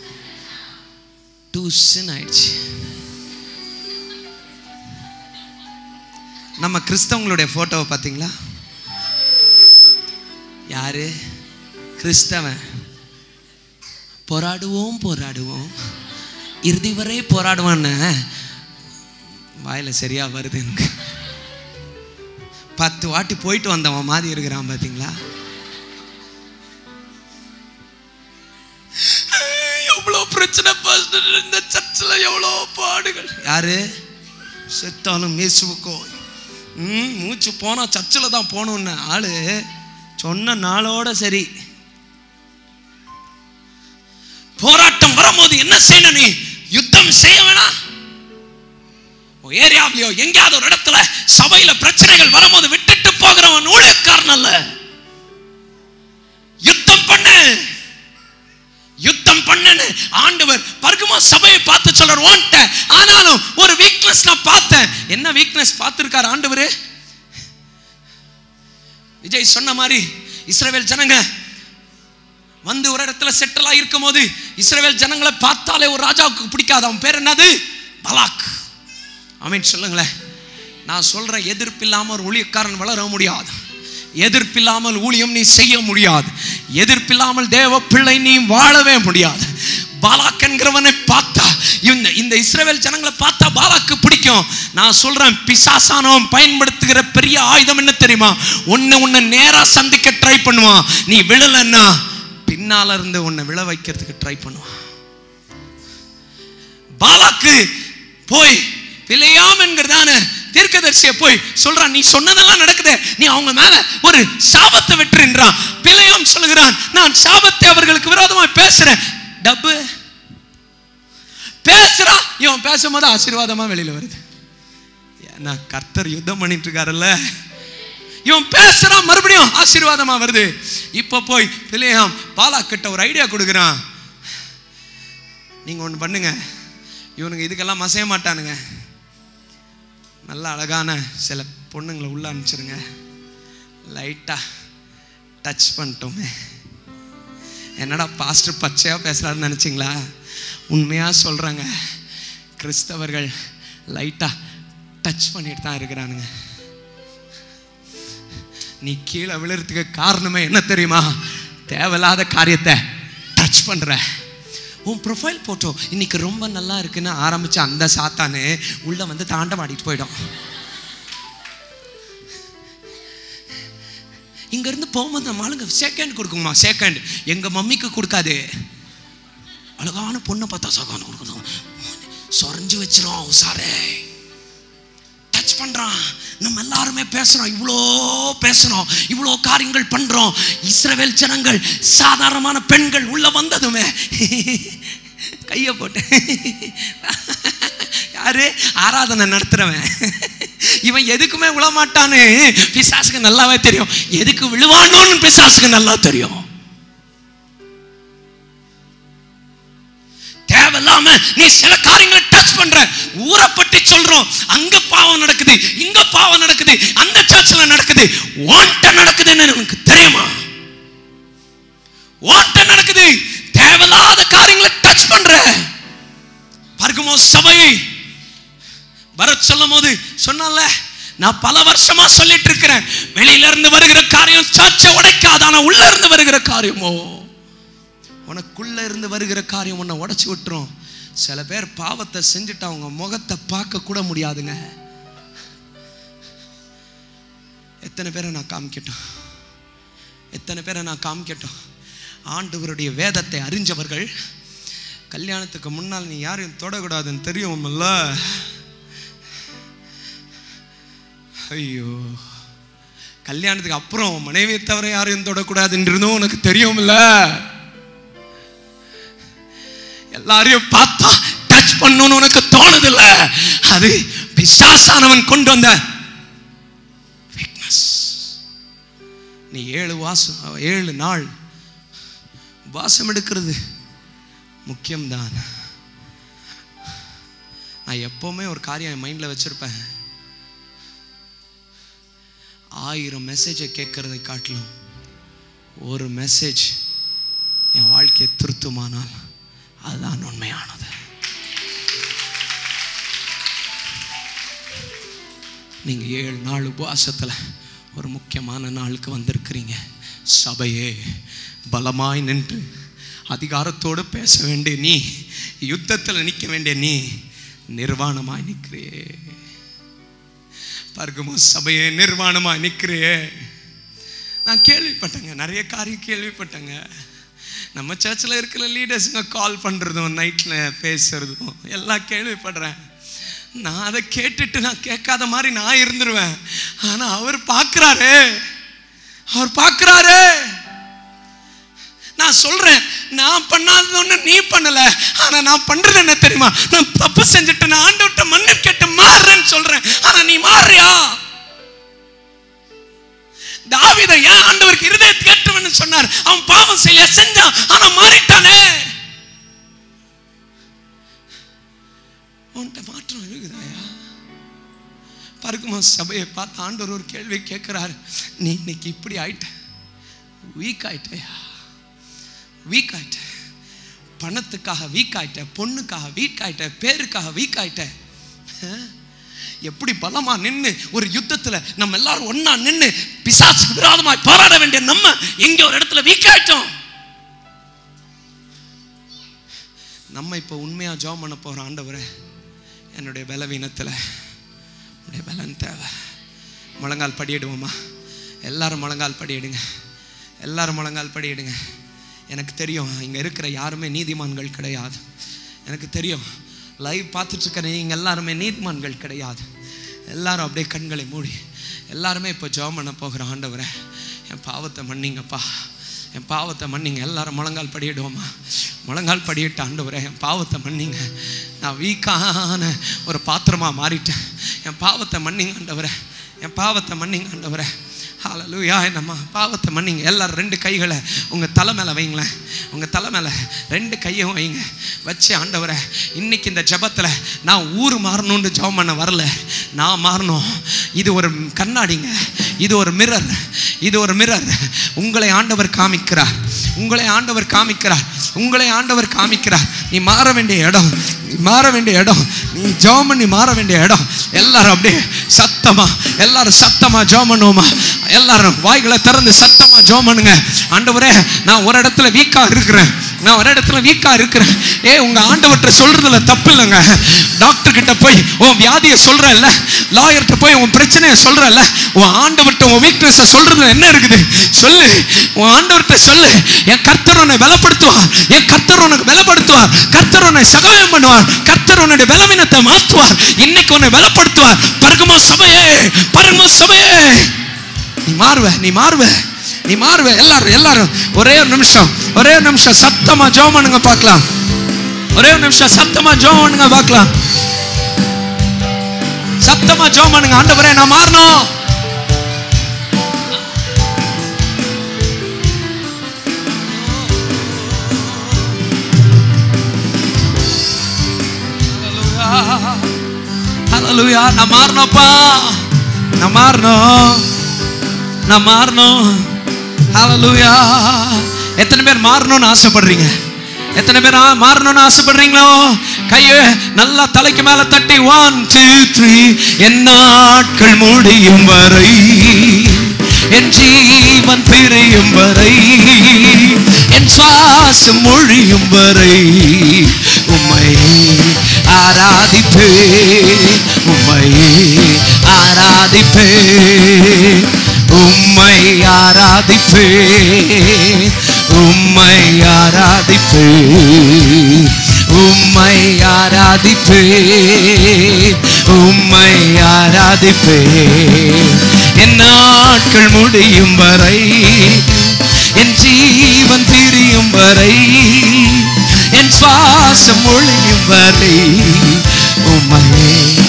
டூஸ்ன்னு ஆயிடுச்சு நம்ம கிறிஸ்தவங்களுடைய போட்டோவை பார்த்தீங்களா யாரு கிறிஸ்தவன் போராடுவோம் போராடுவோம் இறுதி வரை போராடுவான்னு வாயில சரியா வருது எனக்கு பத்து வாட்டி போயிட்டு வந்தவன் மாதிரி இருக்கிறான் பாத்தீங்களா எவ்வளோ பிரச்சனை பாஸ்டர் இந்த சர்ச்சில் எவ்வளோ பாடுகள் யாரு செத்தாலும் இயேசுவுக்கோ ம் மூச்சு போனா சர்ச்சில் தான் போகணுன்னு ஆளு சொன்ன நாளோட சரி போராட்டம் வரும்போது என்ன செய்யணும் நீ யுத்தம் செய்ய வேணாம் உன் ஏரியாவிலையோ எங்கேயாவது ஒரு இடத்துல சபையில பிரச்சனைகள் வரும்போது விட்டுட்டு போகிறவன் ஊழியக்காரன் அல்ல யுத்தம் பண்ணு யுத்தம் பண்ணுன்னு ஆண்டவர் பர்குமா சபையை பார்த்து சொல்றார் ஓன்ட்ட ஆனாலும் ஒரு வீக்னஸ் நான் பார்த்தேன் என்ன வீக்னஸ் பார்த்திருக்கார் ஆண்டவரே விஜய் சொன்ன மாதிரி இஸ்ரவேல் ஜனங்க வந்து ஒரு இடத்துல செட்டில் ஆகிருக்கும் போது இஸ்ரவேல் ஜனங்களை பார்த்தாலே ஒரு ராஜாவுக்கு பிடிக்காது அவன் பேர் என்னது பலாக் ஆமீன் சொல்லுங்களேன் நான் சொல்றேன் எதிர்ப்பில்லாமல் ஒரு ஊழியக்காரன் வளர முடியாது எதிர்ப்பில்லாமல் ஊழியம் நீ செய்ய முடியாது எதிர்ப்பில்லாமல் தேவ பிள்ளை நீ வாழவே முடியாது பாலாக் என்கிறவனை பார்த்தா இந்த இந்த இஸ்ரவேல் ஜனங்களை பார்த்தா பாலாக்கு பிடிக்கும் நான் சொல்றேன் பிசாசானவன் பயன்படுத்துகிற பெரிய ஆயுதம் என்ன தெரியுமா ஒன்னு உன்னை நேரா சந்திக்க ட்ரை பண்ணுவான் நீ விழலன்னா பின்னால இருந்து உன்னை விழ வைக்கிறதுக்கு ட்ரை பண்ணுவான் பாலாக்கு போய் பிழையாம் என்கிறதான தீர்க்கதரிசிய போய் சொல்றான் நீ சொன்னதெல்லாம் நடக்குது நீ அவங்க மேல ஒரு சாபத்தை விட்டுருன்றான் பிழையாம் சொல்லுகிறான் நான் சாபத்தை அவர்களுக்கு விரோதமாய் பேசுறேன் டப்பு பேசுறா இவன் பேசும்போது ஆசீர்வாதமா வெளியில வருது ஏன்னா கர்த்தர் யுத்தம் பண்ணிட்டு இருக்காருல்ல இவன் பேசுறான் மறுபடியும் ஆசீர்வாதமா வருது இப்ப போய் பிள்ளையாம் பாலா கிட்ட ஒரு ஐடியா கொடுக்குறான் நீங்க ஒண்ணு பண்ணுங்க இவனுங்க இதுக்கெல்லாம் மசைய மாட்டானுங்க நல்ல அழகான சில பொண்ணுங்களை உள்ள அனுப்பிச்சிருங்க லைட்டா டச் பண்ணிட்டோமே என்னடா பாஸ்டர் பச்சையா பேசுறாருன்னு நினைச்சிங்களா உண்மையா சொல்றாங்க கிறிஸ்தவர்கள் லைட்டா டச் பண்ணிட்டு தான் இருக்கிறானுங்க நீ கீழே விழுறதுக்கு காரணமே என்ன தெரியுமா தேவையில்லாத காரியத்தை டச் பண்ற உன் ப்ரொஃபைல் போட்டோ இன்னைக்கு ரொம்ப நல்லா இருக்குன்னு ஆரம்பிச்ச அந்த சாத்தானு உள்ள வந்து தாண்டவாடிட்டு போயிடும் இங்க இருந்து போகும்போது நம்ம ஆளுங்க செகண்ட் கொடுக்குமா செகண்ட் எங்க மம்மிக்கு கொடுக்காது அழகான பொண்ணை பார்த்தா சகான கொடுக்கணும் சொரஞ்சு வச்சிரும் உசாரே டச் பண்றான் நம்ம எல்லாருமே பேசுறோம் இவ்வளோ பேசுறோம் இவ்வளோ காரியங்கள் பண்றோம் இஸ்ரவேல் ஜனங்கள் சாதாரணமான பெண்கள் உள்ள வந்ததுமே கையை போட்டு யாரு ஆராதனை நடத்துறவன் இவன் எதுக்குமே விழமாட்டான்னு பிசாசுக்கு நல்லாவே தெரியும் எதுக்கு விழுவானோன்னு பிசாசுக்கு நல்லா தெரியும் தேவையில்லாம நீ சில காரியங்களை டச் பண்ற ஊரை பற்றி சொல்றோம் அங்க பாவம் நடக்குது இங்க பாவம் நடக்குது அந்த சர்ச்சில் நடக்குது வாண்ட நடக்குதுன்னு உனக்கு தெரியுமா ஓட்ட நடக்குது தேவையில்லாத காரியங்களை டச் பண்ற பார்க்குமோ சபை வர சொல்லும் போது சொன்னால நான் பல வருஷமா சொல்லிட்டு இருக்கிறேன் வெளியில இருந்து வருகிற காரியம் சர்ச்சை உடைக்காது ஆனா உள்ள இருந்து வருகிற காரியமோ உனக்குள்ள இருந்து வருகிற காரியம் உன்னை உடைச்சு விட்டுரும் சில பேர் பாவத்தை செஞ்சுட்டு அவங்க முகத்தை பார்க்க கூட முடியாதுங்க எத்தனை பேரை நான் காமிக்கட்டும் எத்தனை பேரை நான் காமிக்கட்டும் ஆண்டவருடைய வேதத்தை அறிஞ்சவர்கள் கல்யாணத்துக்கு முன்னால் நீ யாரையும் தொடக்கூடாதுன்னு தெரியுமில்ல ஐயோ கல்யாணத்துக்கு அப்புறம் உன் மனைவியை தவிர யாரையும் தொடக்கூடாதுன்றதும் உனக்கு தெரியுமில்ல எல்லாரையும் பார்த்தா டச் பண்ணணும்னு உனக்கு தோணுதில்ல அது பிசாசானவன் கொண்டு வந்த weakness. நீ ஏழு வாசம் ஏழு நாள் வாசம் எடுக்கிறது முக்கியம்தான் நான் எப்பவுமே ஒரு காரியம் என் மைண்டில் வச்சிருப்பேன் ஆயிரம் மெசேஜை கேட்கறதை காட்டிலும் ஒரு மெசேஜ் என் வாழ்க்கையை திருத்துமானால் அதுதான் உண்மையானது நீங்க ஏழு நாள் உபவாசத்தில் ஒரு முக்கியமான நாளுக்கு வந்திருக்கிறீங்க சபையே பலமாய் நின்று அதிகாரத்தோடு பேச வேண்டிய நீ யுத்தத்தில் நிற்க வேண்டிய நீ நிர்வாணமாய் நிற்கிறியே பார்க்குமோ சபையே நிர்வாணமாய் நிற்கிறியே நான் கேள்விப்பட்டேங்க நிறைய காரியம் கேள்விப்பட்டேங்க நம்ம சர்ச்சில் இருக்கிற லீடர்ஸுங்க கால் பண்ணுறதும் நைட்டில் பேசுறதும் எல்லாம் கேள்விப்படுறேன் நான் அதை கேட்டுட்டு நான் கேட்காத மாதிரி நான் இருந்துருவேன் ஆனால் அவர் பார்க்குறாரு அவர் பார்க்குறாரு நான் சொல்றேன் நான் பண்ணாதது ஒண்ணு நீ பண்ணல ஆனா நான் பண்றது என்ன தெரியுமா நான் தப்பு செஞ்சுட்டு நான் ஆண்டவர்கிட்ட மன்னிப்பு கேட்டு மாறுறேன்னு சொல்றேன் ஆனா நீ மாறுறியா தாவீத ஏன் ஆண்டவருக்கு இருதயத்தை கேட்டவன்னு சொன்னார் அவன் பாவம் செய்ய செஞ்சான் ஆனா மாறிட்டானே உன்கிட்ட மாற்றம் இருக்குதாயா பருக்குமா சபையை பார்த்து ஆண்டவர் ஒரு கேள்வி கேட்கிறாரு நீ இன்னைக்கு இப்படி ஆயிட்ட வீக் ஆயிட்டயா வீக் ஆயிட்ட பணத்துக்காக வீக் ஆயிட்ட பொண்ணுக்காக வீக் ஆயிட்ட பேருக்காக வீக் ஆயிட்ட அஹ்? எப்படி பலமா நின்னு ஒரு யுத்தத்துல நம்ம எல்லாரும் ஒண்ணா நின்னு பிசாசுக்கு விரோதமாய் போராட வேண்டிய நம்ம எங்க ஒரு இடத்துல வீக் ஆயிட்டோம் நம்ம இப்போ உண்மையா ஜெபம் பண்ண போறோம் ஆண்டவரே என்னுடைய பலவீனத்துல உடைய பலன் தேவை முழங்கால் படியிடுவோமா எல்லாரும் முழங்கால் படியிடுங்க எல்லாரும் முழங்கால் படியிடுங்க எனக்கு தெரியும் இங்கே இருக்கிற யாருமே நீதிமான்கள் கிடையாது எனக்கு தெரியும் லைவ் பார்த்துட்டு இருக்கிற நீங்கள் எல்லாருமே நீதிமான்கள் கிடையாது எல்லாரும் அப்படியே கண்களை மூடி எல்லாருமே இப்போ ஜெபம் பண்ண போகிற ஆண்டவரே என் பாவத்தை மன்னிங்கப்பா என் பாவத்தை மன்னிங்க எல்லாரும் முழங்கால் படியிடுவோமா முழங்கால் படியிட்ட ஆண்டவரே என் பாவத்தை மன்னிங்க நான் வீக்கான ஒரு பாத்திரமா மாறிட்டேன் என் பாவத்தை மன்னிங்க ஆண்டவரே என் பாவத்தை மன்னிங்க ஆண்டவரே ஹalleluya நம்ம பாவத்தை மன்னிங்க எல்லாரும் ரெண்டு கைகளை உங்கள் தலை மேலே வைங்களேன் உங்கள் தலை மேலே ரெண்டு கையும் வைங்க வச்சு ஆண்டவரை இன்னைக்கு இந்த ஜெபத்தில் நான் ஊர் மாறணும்னு ஜெபம் பண்ண வரல நான் மாறணும் இது ஒரு கண்ணாடிங்க இது ஒரு மிரர் இது ஒரு மிரர் உங்களை ஆண்டவர் காமிக்கிறார் உங்களை ஆண்டவர் காமிக்கிறார் உங்களை ஆண்டவர் காமிக்கிறார் நீ மாற வேண்டிய இடம் நீ மாற வேண்டிய இடம் நீ ஜெபம் பண்ணி மாற வேண்டிய இடம் எல்லாரும் அப்படியே சத்தமா எல்லாரும் சத்தமா ஜெபம் பண்ணுவோமா எல்லாரும் வாய்களை திறந்து சத்தமா ஜெபம் பண்ணுங்க ஆண்டவரே நான் ஒரு இடத்துல வீக்கா இருக்கிறேன் நான் ஒரு இடத்துல வீக்கா இருக்கிறேன் ஏ உங்க ஆண்டவர்கிட்ட சொல்றதுல தப்பு இல்லைங்க டாக்டர் கிட்ட போய் உன் வியாதியை சொல்றல்ல லாயர்கிட்ட போய் உன் பிரச்சனையை சொல்றல்ல உன் ஆண்டவர்கிட்ட உன் வீக்னஸ் சொல்றதுல என்ன இருக்குது சொல்லு உன் ஆண்டவர்கிட்ட சொல்லு என் கர்த்தர் உன்னை பலப்படுத்துவார் என் கர்த்தர் உனக்கு பலப்படுத்துவார் கர்த்தர் உன்னை சகாயம் பண்ணுவார் கர்த்தர் உன்னுடைய பலவீனத்தை மாற்றுவார் இன்னைக்கு உன்னை பலப்படுத்துவார் பருகுமோ சபையே பருகுமோ சபையே நீ மாறுவ நீ மாறுவ நீ மாறுவ எல்லாரும் எல்லாரும் ஒரே ஒரு நிமிஷம் ஒரே ஒரு நிமிஷம் சத்தமா ஜெபம் பண்ணுங்க பார்க்கலாம் ஒரே ஒரு நிமிஷம் சத்தமா ஜெபம் பண்ணுங்க பார்க்கலாம் சத்தமா ஜெபம் பண்ணுங்க ஆண்டவரே நான் மாறணும் ஹalleluya நான் மாறணும்ப்பா நான் மாறணும் நான் மாறணும் ஹalleluya எத்தனை பேர் மாறணும்னு ஆசைப்படுறீங்க எத்தனை பேர் ஆ- மாறணும்னு ஆசைப்படுறீங்களோ கைய நல்லா தலைக்கு மேல தட்டி ஒன் டூ த்ரீ என் நாட்கள் முடியும் வரை என் ஜீவன் பிரியும் வரை என் சுவாசம் மொழியும் வரை உம்மை ஆராதிப்பே உம்மை ஆராதிப்பே உம்மை ஆராதிப்பே உம்மை ஆராதிப்பே உம்மை ஆராதிப்பே உம்மை ஆராதிப்பே என் நாட்கள் முடியும் வரை என் ஜீவன் பிரியும் வரை என் சுவாசம் ஒழியும் வரை உம்மையே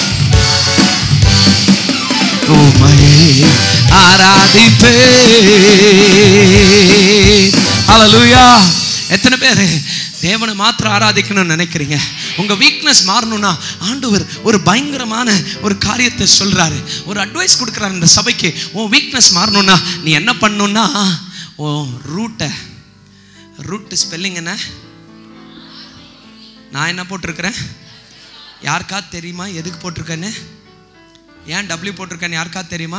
உம்மையே ஆராதிப்பே ஹalleluya எத்தனை பேர் தேவனை மாத்திரம் ஆராதிக்கணும்னு நினைக்கிறீங்க உங்க வீக்னஸ் மாறணும்னா ஆண்டவர் ஒரு பயங்கரமான ஒரு காரியத்தை சொல்றாரு ஒரு அட்வைஸ் கொடுக்குறாரு இந்த சபைக்கு உன் வீக்னஸ் மாறணும்னா நீ என்ன பண்ணணும்னா உன் ரூட்டை ரூட் ஸ்பெல்லிங் என்ன நான் என்ன போட்டிருக்கிறேன் யாருக்கா தெரியுமா எதுக்கு போட்டிருக்கேன்னு ஏன் டபிள்யூ போட்டிருக்கேன்னு யாருக்கா தெரியுமா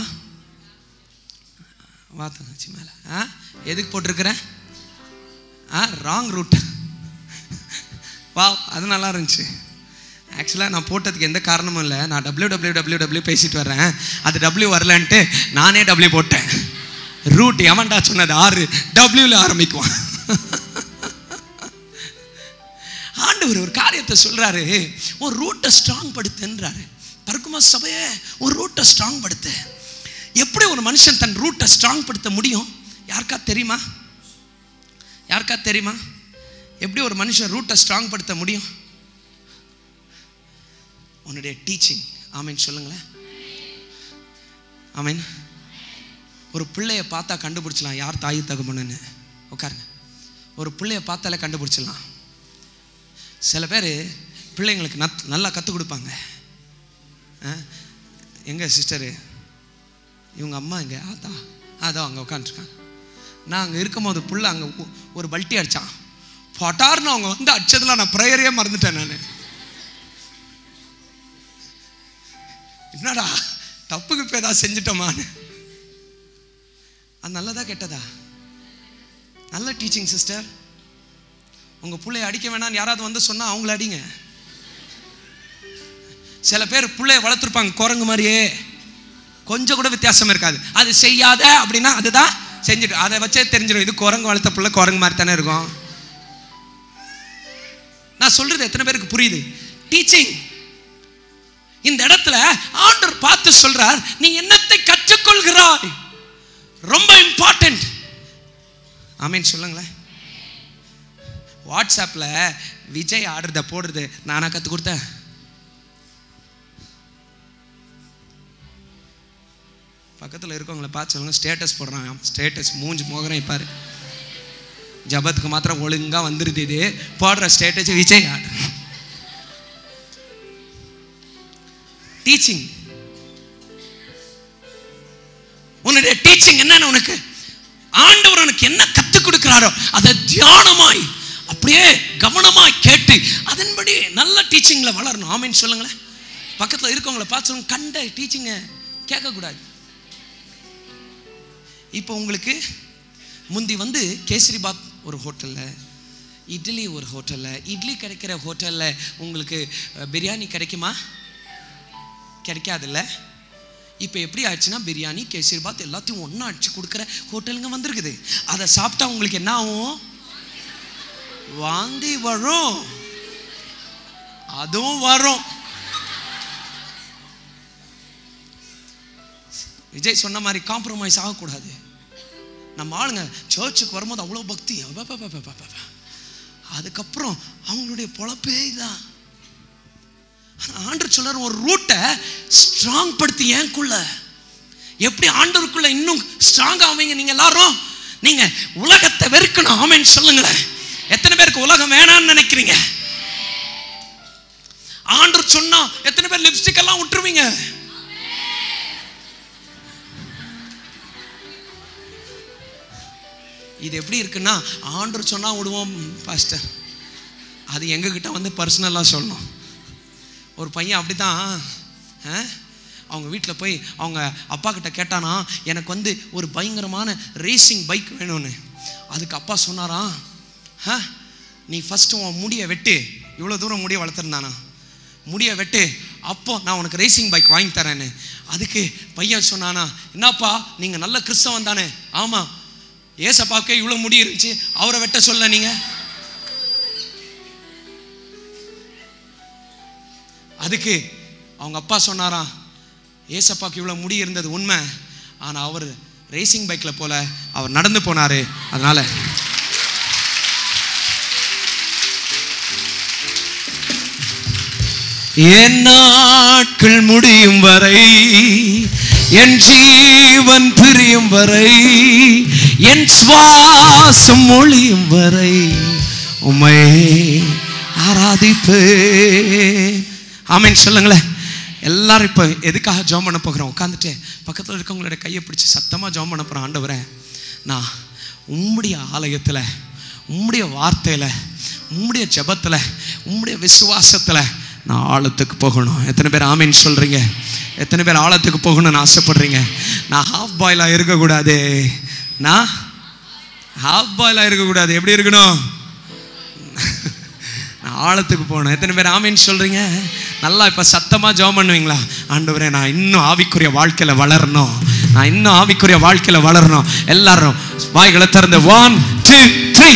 வா தங்கச்சி மேலே ஆ எதுக்கு போட்டிருக்கிறேன் ஆ ராங் ரூட் வா அது நல்லா இருந்துச்சு ஆக்சுவலாக நான் போட்டதுக்கு எந்த காரணமும் இல்லை நான் டபிள்யூ டபிள்யூ டபிள்யூ டபிள்யூ பேசிட்டு வர்றேன் அது டபிள்யூ வரலன்ட்டு நானே டபிள்யூ போட்டேன் ரூட் எவன்டா சொன்னது ஆறு டபிள்யூல ஆரம்பிக்குவான் ஆண்டவர் ஒரு காரியத்தை சொல்றாரு ஒரு ரூட்டை ஸ்ட்ராங் படுத்துன்றாரு பருக்குமா சபையே ஒரு ரூட்டை ஸ்ட்ராங் படுத்து எப்படி ஒரு மனுஷன் தன் ரூட்டை ஸ்ட்ராங் படுத்த முடியும் யாருக்கா தெரியுமா யாருக்கா தெரியுமா எப்படி ஒரு மனுஷன் ரூட்டை ஸ்ட்ராங் படுத்த முடியும் உன்னுடைய டீச்சிங் ஆமீன் சொல்லுங்களேன் ஆமீன் ஒரு பிள்ளைய பார்த்தா கண்டுபிடிச்சலாம் யார் தாய் தகப்பனுன்னு உட்காருங்க ஒரு பிள்ளைய பார்த்தாலே கண்டுபிடிச்சிடலாம் சில பேர் பிள்ளைங்களுக்கு நத் நல்லா கற்றுக் கொடுப்பாங்க எங்கே சிஸ்டரு இவங்க அம்மா இங்கே அதான் அதான் அங்கே உட்காந்துருக்காங்க நான் அங்கே இருக்கும்போது புள்ள அங்கே ஒரு பல்ட்டி அடித்தான் பட்டார்னு அவங்க வந்து அடிச்சதுல நான் ப்ரேயரே மறந்துட்டேன் நான் என்னடா தப்புக்கு இப்போ ஏதாவது செஞ்சிட்டோமான்னு அது நல்லதா கெட்டதா நல்ல டீச்சிங் சிஸ்டர் உங்க பிள்ளைய அடிக்க வேணாம்னு யாராவது வந்து சொன்னா அவங்கள அடிங்க சில பேர் பிள்ளைய வளர்த்துருப்பாங்க குரங்கு மாதிரியே கொஞ்சம் கூட வித்தியாசம் இருக்காது அது செய்யாத அப்படின்னா அதுதான் செஞ்சுட்டு அதை வச்சே தெரிஞ்சிடும் இது குரங்கு வளர்த்த பிள்ளை குரங்கு மாதிரி தானே இருக்கும் நான் சொல்றது எத்தனை பேருக்கு புரியுது டீச்சிங் இந்த இடத்துல ஆண்டவர் பார்த்து சொல்றார் நீ என்னத்தை கற்றுக்கொள்கிறாய் ரொம்ப இம்பார்ட்டன்ட் ஆமீன் சொல்லுங்களேன் வாட்ஸ்அப்பில் விஜய் ஆடுறத போடுறது நானா கற்றுக் கொடுத்தேன் பக்கத்தில் இருக்கவங்கள பார்த்து சொல்லுங்க ஸ்டேட்டஸ் போடுறாங்க ஸ்டேட்டஸ் மூஞ்சி மோகரம் பாரு ஜபத்துக்கு மாத்திரம் ஒழுங்கா வந்துருது இது போடுற ஸ்டேட்டஸ் விஜய் ஆடு டீச்சிங் உன்னுடைய டீச்சிங் என்னன்னு உனக்கு ஆண்டவர் உனக்கு என்ன கற்றுக் கொடுக்கிறாரோ அதை தியானமாய் அப்படியே கவனமாய் கேட்டு அதன்படி நல்ல டீச்சிங்ல வளரணும் ஆமீன் சொல்லுங்களேன் பக்கத்தில் இருக்கவங்கள பார்த்து சொல்லுங்க கண்ட டீச்சிங்கை கேட்கக்கூடாது இப்போ உங்களுக்கு முந்தி வந்து கேசரிபாத் ஒரு ஹோட்டலில் இட்லி ஒரு ஹோட்டலில் இட்லி கிடைக்கிற ஹோட்டலில் உங்களுக்கு அஹ், பிரியாணி கிடைக்குமா கிடைக்காதுல்ல இப்போ எப்படி ஆச்சுன்னா பிரியாணி கேசரிபாத் எல்லாத்தையும் ஒன்றா அடிச்சு கொடுக்குற ஹோட்டலுங்க வந்திருக்குது அதை சாப்பிட்டா உங்களுக்கு என்ன ஆகும் வாந்தி வரும் அதுவும் வரும் விஜய் சொன்ன மாதிரி காம்ப்ரமைஸ் ஆகக்கூடாது நம்ம ஆளுங்க சர்ச்சுக்கு வரும்போது அவ்வளோ பக்தி அப்பப்பப்பப்பப்பப்ப. அதுக்கப்புறம் அவங்களுடைய பொழப்பே இதான் ஆனா ஆண்டவர் சொல்றாரு ஒரு ரூட்டை ஸ்ட்ராங் படுத்தி ஏன்குள்ள எப்படி ஆண்டவருக்குள்ள இன்னும் ஸ்ட்ராங் ஆவீங்க நீங்க எல்லாரும் நீங்க உலகத்தை வெறுக்கணும் ஆமென்னு சொல்லுங்களேன் எத்தனை பேருக்கு உலகம் வேணாம்னு நினைக்கிறீங்க ஆண்டவர் சொன்னா எத்தனை பேர் லிப்ஸ்டிக் எல்லாம் விட்டுருவீங்க இது எப்படி இருக்குன்னா ஆண்டவர் சொன்னா விடுவோம் பாஸ்டர் அது எங்ககிட்ட வந்து பர்சனலாக சொல்லணும் ஒரு பையன் அப்படி தான் அவங்க வீட்டில் போய் அவங்க அப்பா கிட்ட கேட்டானா எனக்கு வந்து ஒரு பயங்கரமான ரேசிங் பைக் வேணும்னு அதுக்கு அப்பா சொன்னாராம் "ஆ, நீ ஃபஸ்ட்டு உன் முடியை வெட்டு இவ்வளோ தூரம் முடியை வளர்த்துருந்தானா முடியை வெட்டு அப்போ நான் உனக்கு ரேசிங் பைக் வாங்கி தரேன்னு அதுக்கு பையன் சொன்னானா என்னப்பா நீங்கள் நல்ல கிறிஸ்தவன் தானே ஆமாம் ஏசப்பாக்கே இவ்வளோ முடி இருந்துச்சு அவரை வெட்ட சொல்ல நீங்கள் அதுக்கு அவங்க அப்பா சொன்னாராம் ஏசப்பாக்கு இவ்வளோ முடி இருந்தது உண்மை ஆனால் அவர் ரேசிங் பைக்கில் போல அவர் நடந்து போனார் அதனால என் நாட்கள் முடியும் வரை என் ஜீவன் பிரியும் வரை என் சுவாசம் ஒளியும் வரை உம்மை ஆராதிப்பே ஆமென் சொல்லுங்களேன் எல்லாரும் இப்போ எதுக்காக ஜாம் பண்ண போகிறோம் உட்காந்துட்டு பக்கத்தில் இருக்கவங்களோட கையை பிடிச்சி சத்தமாக ஜாம் பண்ண போகிறோம் ஆண்டவரே நான் உம்முடைய ஆலயத்தில் உம்முடைய வார்த்தையில் உம்முடைய ஜெபத்தில் உம்முடைய விசுவாசத்தில் நான் ஆழத்துக்கு போகணும் எத்தனை பேர் ஆமீன் சொல்கிறீங்க எத்தனை பேர் ஆழத்துக்கு போகணும்னு ஆசைப்படுறீங்க நான் ஹாஃப் பாயிலாக இருக்கக்கூடாது நான் ஹாஃப் பாயிலாக இருக்கக்கூடாது எப்படி இருக்கணும் நான் ஆழத்துக்கு போகணும் எத்தனை பேர் ஆமீன் சொல்றீங்க நல்லா இப்போ சத்தமாக ஜெபம் பண்ணுவீங்களா ஆண்டவரே நான் இன்னும் ஆவிக்குரிய வாழ்க்கையில் வளரணும் நான் இன்னும் ஆவிக்குரிய வாழ்க்கையில் வளரணும் எல்லாரும் வாய்களை திறந்து one two three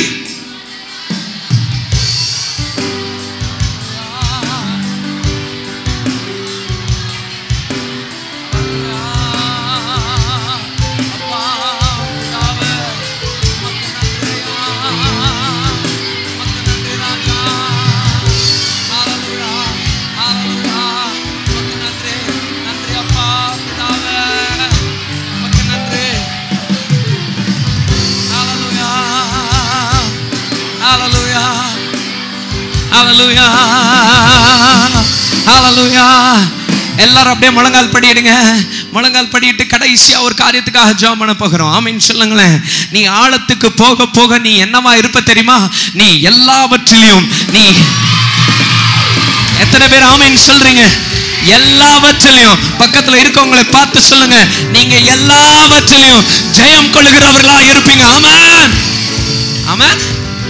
Hallelujah. Hallelujah. எல்லாரும் அப்படியே முழங்கால் படியிடுங்க முழங்கால் படியிட்டு கடைசியா ஒரு காரியத்துக்காக ஜெபம் பண்ண போகிறோம் ஆமீன் சொல்லுங்களேன் நீ ஆழத்துக்கு போக போக நீ என்னவா இருப்ப தெரியுமா நீ எல்லாவற்றிலையும் நீ எத்தனை பேர் ஆமீன் சொல்றீங்க எல்லாவற்றிலையும் பக்கத்துல இருக்கவங்களை பார்த்து சொல்லுங்க நீங்க எல்லாவற்றிலையும் ஜெயம் கொள்ளுகிறவர்களா இருப்பீங்க ஆமென் ஆமென்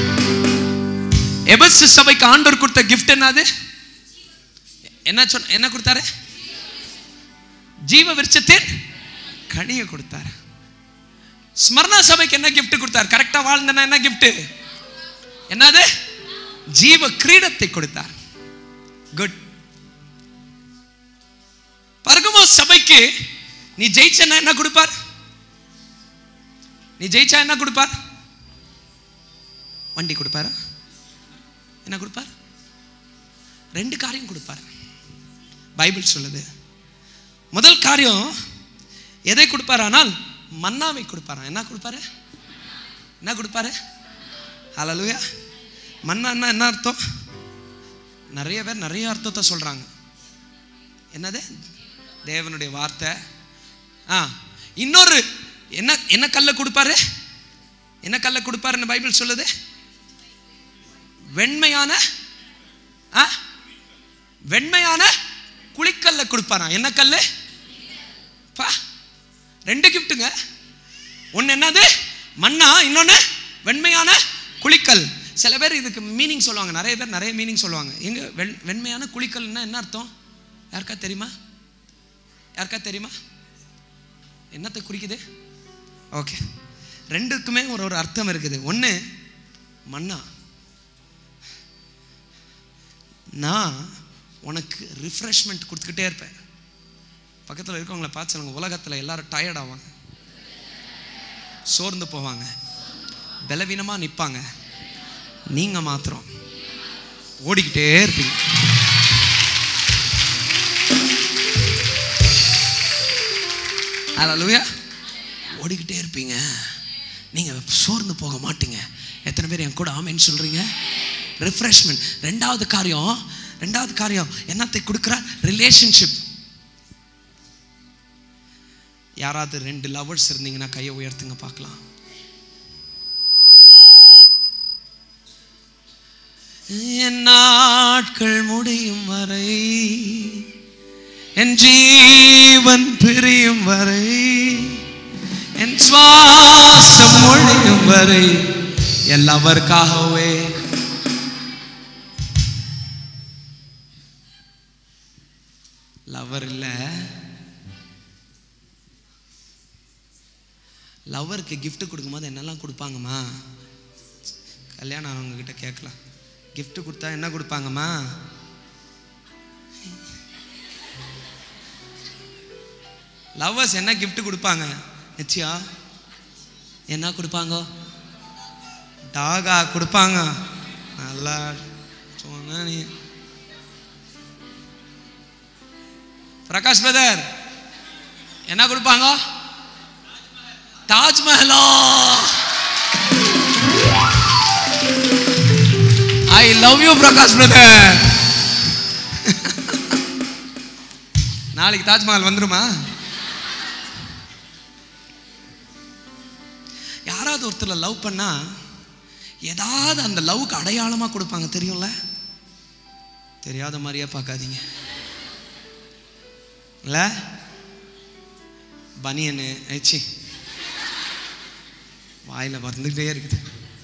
எபஸ் சபைக்கு ஆண்டவர் கொடுத்த கிஃப்ட் என்னது என்ன சொன்ன என்ன கொடுத்தாரு ஜீவ விருட்சத்தின் கனியை கொடுத்தாரு ஸ்மரணா சபைக்கு என்ன gift கொடுத்தார் கரெக்டா வாழ்ந்தனா என்ன gift என்னது ஜீவ கிரீடத்தை கொடுத்தார் குட் பர்கமோ சபைக்கு நீ ஜெயிச்சனா என்ன கொடுப்பார் நீ ஜெயிச்சா என்ன கொடுப்பார் வண்டி கொடுப்பாரா என்ன கொடுப்பார் ரெண்டு காரியம் கொடுப்பார் பைபிள் சொல்லுது முதல் காரியம் எதை கொடுப்பார் ஆனால் மன்னாவை கொடுப்பாராம் என்ன கொடுப்பாரு என்ன கொடுப்பாரு ஹalleluya மன்னான்னா என்ன அர்த்தம் நிறைய பேர் நிறைய அர்த்தத்தை சொல்றாங்க என்னது தேவனுடைய வார்த்தை ஆ இன்னொரு என்ன என்ன கல்லை கொடுப்பாரு என்ன கல்லை கொடுப்பாருன்னு பைபிள் சொல்லுது வெண்மையான ஆ வெண்மையான குளிக்கல்ல கொடுப்பாராம் என்ன கல்லு பா ரெண்டு கிஃப்ட்டுங்க ஒன்று என்னது மண்ணா இன்னொன்று வெண்மையான குளிக்கல் சில பேர் இதுக்கு மீனிங் சொல்லுவாங்க நிறைய பேர் நிறைய மீனிங் சொல்லுவாங்க எங்க வெண் வெண்மையான குளிக்கல்னா என்ன அர்த்தம் யாருக்கா தெரியுமா யாருக்கா தெரியுமா என்னத்தை குறிக்குது ஓகே ரெண்டுக்குமே ஒரு ஒரு அர்த்தம் இருக்குது ஒன்று மண்ணா நான் உனக்கு ரிஃப்ரெஷ்மெண்ட் கொடுத்துக்கிட்டே இருப்பேன் பக்கத்தில் இருக்கவங்கள பார்த்து சொல்லுங்க உலகத்தில் எல்லாரும் டயர்ட் ஆவாங்க சோர்ந்து போவாங்க பலவீனமாக நிற்பாங்க நீங்கள் மாத்திரம் ஓடிக்கிட்டே இருப்பீங்க அல்லேலூயா ஓடிக்கிட்டே இருப்பீங்க நீங்கள் சோர்ந்து போக மாட்டீங்க எத்தனை பேர் என் கூட ஆமேன்னு சொல்கிறீங்க ரிஃப்ரெஷ்மெண்ட் ரெண்டாவது காரியம் ரெண்டாவது காரியம் என்னத்தை கொடுக்குற ரிலேஷன்ஷிப் யாராவது ரெண்டு லவர்ஸ் இருந்தீங்கன்னா கையை உயர்த்துங்க பார்க்கலாம் என் நாட்கள் முடியும் வரை என் ஜீவன் பிரியும் வரை என் சுவாசம் ஒழியும் வரை எல்லாவருக்காகவே லவர் இல்ல லவருக்கு gift கொடுக்கும்போது என்னெல்லாம் கொடுப்பாங்கம்மா கல்யாணம் ஆனவங்க கிட்ட கேட்கலாம் gift கொடுத்தா என்ன கொடுப்பாங்கம்மா லவ்வர்ஸ் என்ன gift கொடுப்பாங்க நிச்சயம் என்ன கொடுப்பாங்க டாகா கொடுப்பாங்க நல்லா சொன்ன நீ பிரகாஷ் பிரதர் என்ன கொடுப்பாங்க தாஜ்மஹலா I love you Prakash brother நாளைக்கு தாஜ்மஹால் வந்துருமா யாராவது ஒருத்தர் லவ் பண்ணா ஏதாவது அந்த லவ்க்கு அடையாளமா கொடுப்பாங்க தெரியும்ல தெரியாத மாதிரியே பார்க்காதீங்க இல்ல பனியனு ஐச்சி வாயில வந்துகிட்டே இருக்குது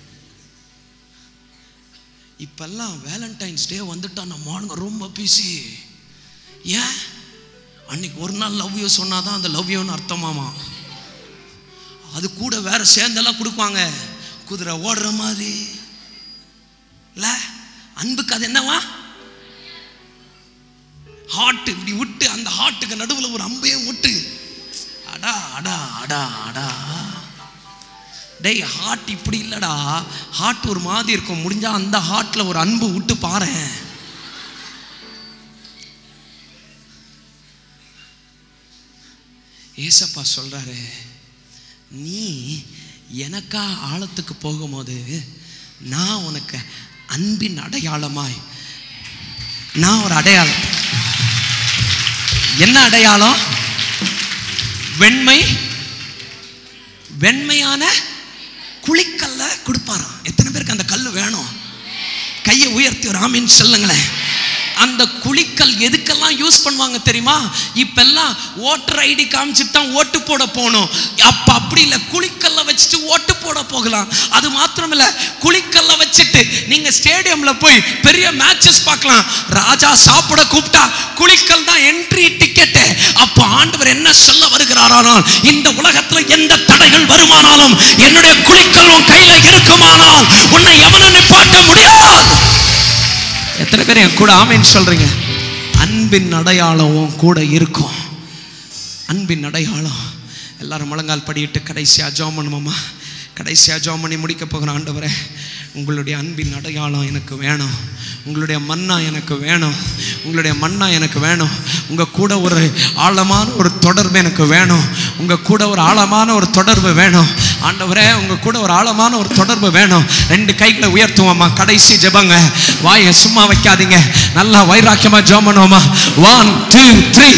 இப்பெல்லாம் வேலண்டைன்ஸ் டே வந்துட்டா நம்ம ஆளுங்க ரொம்ப பிஸி ஏன் அன்னைக்கு ஒரு நாள் லவ் யூ சொன்னாதான் அந்த லவ் யூன்னு அர்த்தமாமா அது கூட வேற சேர்ந்தெல்லாம் கொடுப்பாங்க குதிரை ஓடுற மாதிரி இல்ல அன்புக்கு அது என்னவா ஹார்ட் இப்படி விட்டு அந்த ஹார்ட்டுக்கு நடுவில் ஒரு அம்பையும் விட்டு அடா அடா அடா அடா டேய் ஹார்ட் இப்படி இல்லடா ஹார்ட் ஒரு மாதிரி இருக்கும் முடிஞ்சா அந்த ஹார்ட்ல ஒரு அன்பு விட்டு பாரேன் ஏசப்பா சொல்றாரு நீ எனக்கா ஆழத்துக்கு போகும்போது நான் உனக்கு அன்பின் அடையாளமாய் நான் ஒரு அடையாளம் என்ன அடையாளம் வெண்மை வெண்மையான குளிக்கல்ல கொடுப்பாராம் எத்தனை பேருக்கு அந்த கல் வேணும் கையை உயர்த்தி ஒரு ஆமின்னு சொல்லுங்களேன் அந்த குளிக்கல் எதுக்கெல்லாம் யூஸ் பண்ணுவாங்க தெரியுமா இப்பெல்லாம் ஓட்டர் ஐடி காமிச்சிட்டு தான் ஓட்டு போட போகணும் அப்ப அப்படி இல்லை குளிக்கல்ல வச்சுட்டு ஓட்டு போட போகலாம் அது மாத்திரம் இல்ல குளிக்கல்ல வச்சுட்டு நீங்க ஸ்டேடியம்ல போய் பெரிய மேட்சஸ் பார்க்கலாம் ராஜா சாப்பிட கூப்பிட்டா குளிக்கல் தான் என்ட்ரி டிக்கெட் அப்ப ஆண்டவர் என்ன சொல்ல வருகிறாரானால் இந்த உலகத்துல எந்த தடைகள் வருமானாலும் என்னுடைய குளிக்கல் உன் கையில இருக்குமானால் உன்னை எவனும் நிப்பாட்ட முடியாது எத்தனை பேர் என் கூட ஆமைன்னு சொல்றீங்க அன்பின் அடையாளம் உன் கூட இருக்கும் அன்பின் அடையாளம் எல்லாரும் முழங்கால் படியிட்டு கடைசியாக ஜோம் பண்ணுவோமா கடைசியாக ஜோம் பண்ணி முடிக்க போகிற ஆண்டவரே உங்களுடைய அன்பின் அடையாளம் எனக்கு வேணும் உங்களுடைய மன்னா எனக்கு வேணும் உங்களுடைய மன்னா எனக்கு வேணும் உங்கள் கூட ஒரு ஆழமான ஒரு தொடர்பு எனக்கு வேணும் உங்கள் கூட ஒரு ஆழமான ஒரு தொடர்பு வேணும் ஆண்டவரே உங்கள் கூட ஒரு ஆழமான ஒரு தொடர்பு வேணும் ரெண்டு கைகளை உயர்த்துவோமா கடைசி ஜெபங்க வாயை சும்மா வைக்காதீங்க நல்லா வைராக்கியமா ஜெபம் பண்ணுவோமா one two three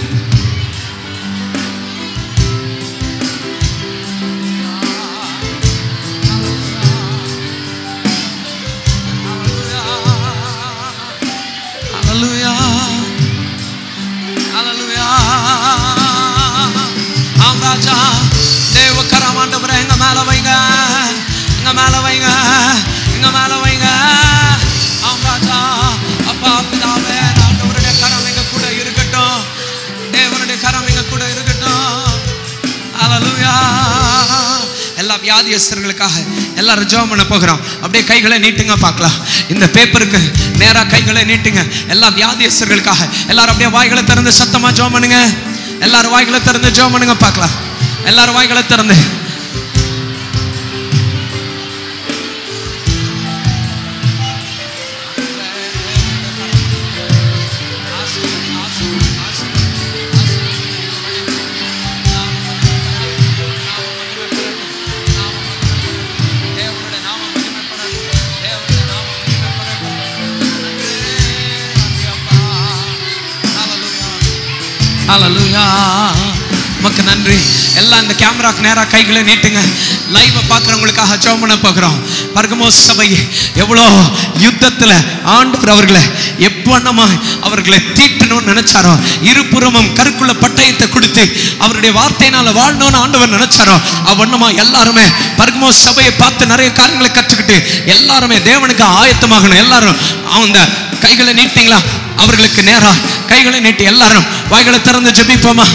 Hallelujah. Hallelujah. ஆம் ராஜா தேவ கரம் ஆண்டவரே எங்க மேல வைங்க எங்க மேல வைங்க எங்க மேல வைங்க ஆம் ராஜா அப்பா பிதாவே ஆண்டவருடைய கரம் எங்க கூட இருக்கட்டும் தேவனுடைய கரம் எங்க கூட இருக்கட்டும் ஹalleluya எல்லா வியாதியஸ்தர்களுக்காக எல்லாரும் ஜெபம் பண்ண போகிறோம் அப்படியே கைகளை நீட்டுங்க பார்க்கலாம் இந்த பேப்பருக்கு நேரா கைகளை நீட்டுங்க எல்லா வியாதியஸ்தர்களுக்காக எல்லாரும் அப்படியே வாய்களை திறந்து சத்தமா ஜெபம் பண்ணுங்க எல்லாரும் வாய்களை திறந்து ஜெபம் பண்ணுங்க பார்க்கலாம் எல்லாரும் வாய்களை திறந்து Hallelujah. உமக்கு நன்றி எல்லாம் இந்த கேமராக்கு நேரா கைகளை நீட்டுங்க லைவை பார்க்குறவங்களுக்காக ஜெபம் பண்ண போகிறோம் பர்கமோ சபை எவ்வளோ யுத்தத்தில் ஆண்டவர் அவர்களை எப்பண்ணமா அவர்களை தீட்டணும்னு நினைச்சாரோ இருபுறமும் கருக்குள்ள பட்டயத்தை கொடுத்து அவருடைய வார்த்தையினால வாழணும்னு ஆண்டவர் நினைச்சாரோ அவ்வண்ணமா எல்லாருமே பர்கமோ சபையை பார்த்து நிறைய காரியங்களை கற்றுக்கிட்டு எல்லாருமே தேவனுக்கு ஆயத்தமாகணும் எல்லாரும் அந்த கைகளை நீட்டிங்களா அவர்களுக்கு நேரா கைகளை நீட்டி எல்லாரும் வாய்களை திறந்து ஜெபிப்போமா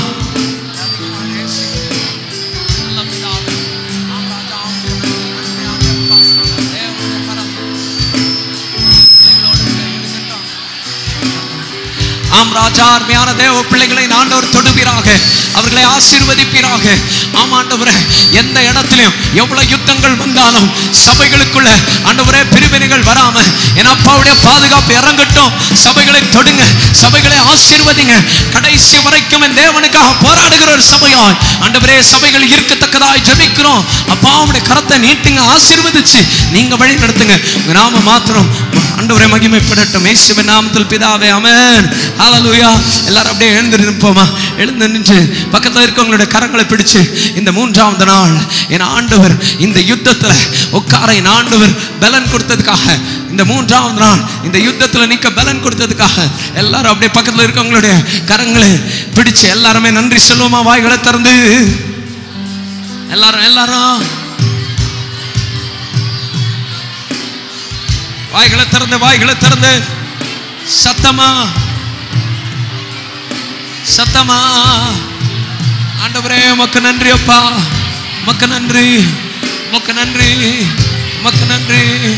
ஆம் ராஜா அருமையான தேவ பிள்ளைகளை ஆண்டவர் தொடுவீராக அவர்களை ஆசீர்வதிப்பீராக ஆம் ஆண்டவரே எந்த இடத்திலும் எவ்வளவு யுத்தங்கள் வந்தாலும் சபைகளுக்குள்ள ஆண்டவரே பிரிவினைகள் வராம என் அப்பாவுடைய பாதுகாப்பு இறங்கட்டும் சபைகளை தொடுங்க சபைகளை ஆசீர்வதிங்க கடைசி வரைக்கும் என் தேவனுக்காக போராடுகிற ஒரு சபையாய் ஆண்டவரே சபைகள் இருக்கத்தக்கதாய் ஜெபிக்கிறோம் அப்பாவுடைய கரத்தை நீட்டுங்க ஆசீர்வதிச்சு நீங்க வழி நடத்துங்க உங்க நாம மாத்திரம் ஆண்டவரே மகிமைப்படட்டும் இயேசுவின் நாமத்தில் பிதாவே ஆமென் ஹalleluya எல்லாரும் அப்படியே எழுந்து நிற்போமா எழுந்து நின்று பக்கத்துல இருக்கவங்களோட கரங்களை பிடிச்சு இந்த மூன்றாவது நாள் என் ஆண்டவர் இந்த யுத்தத்துல உட்கார என் ஆண்டவர் பலன் கொடுத்ததுக்காக இந்த மூன்றாவது நாள் இந்த யுத்தத்துல நிக்க பலன் கொடுத்ததுக்காக எல்லாரும் அப்படியே பக்கத்துல இருக்கவங்களுடைய கரங்களை பிடிச்சு எல்லாருமே நன்றி சொல்லுவோமா வாய்களை திறந்து எல்லாரும் எல்லாரும் வாய்களை திறந்து வாய்களை திறந்து சத்தமா சத்தமா ஆண்டவரே உமக்கு நன்றி அப்பா உமக்கு நன்றி உமக்கு நன்றி உமக்கு நன்றி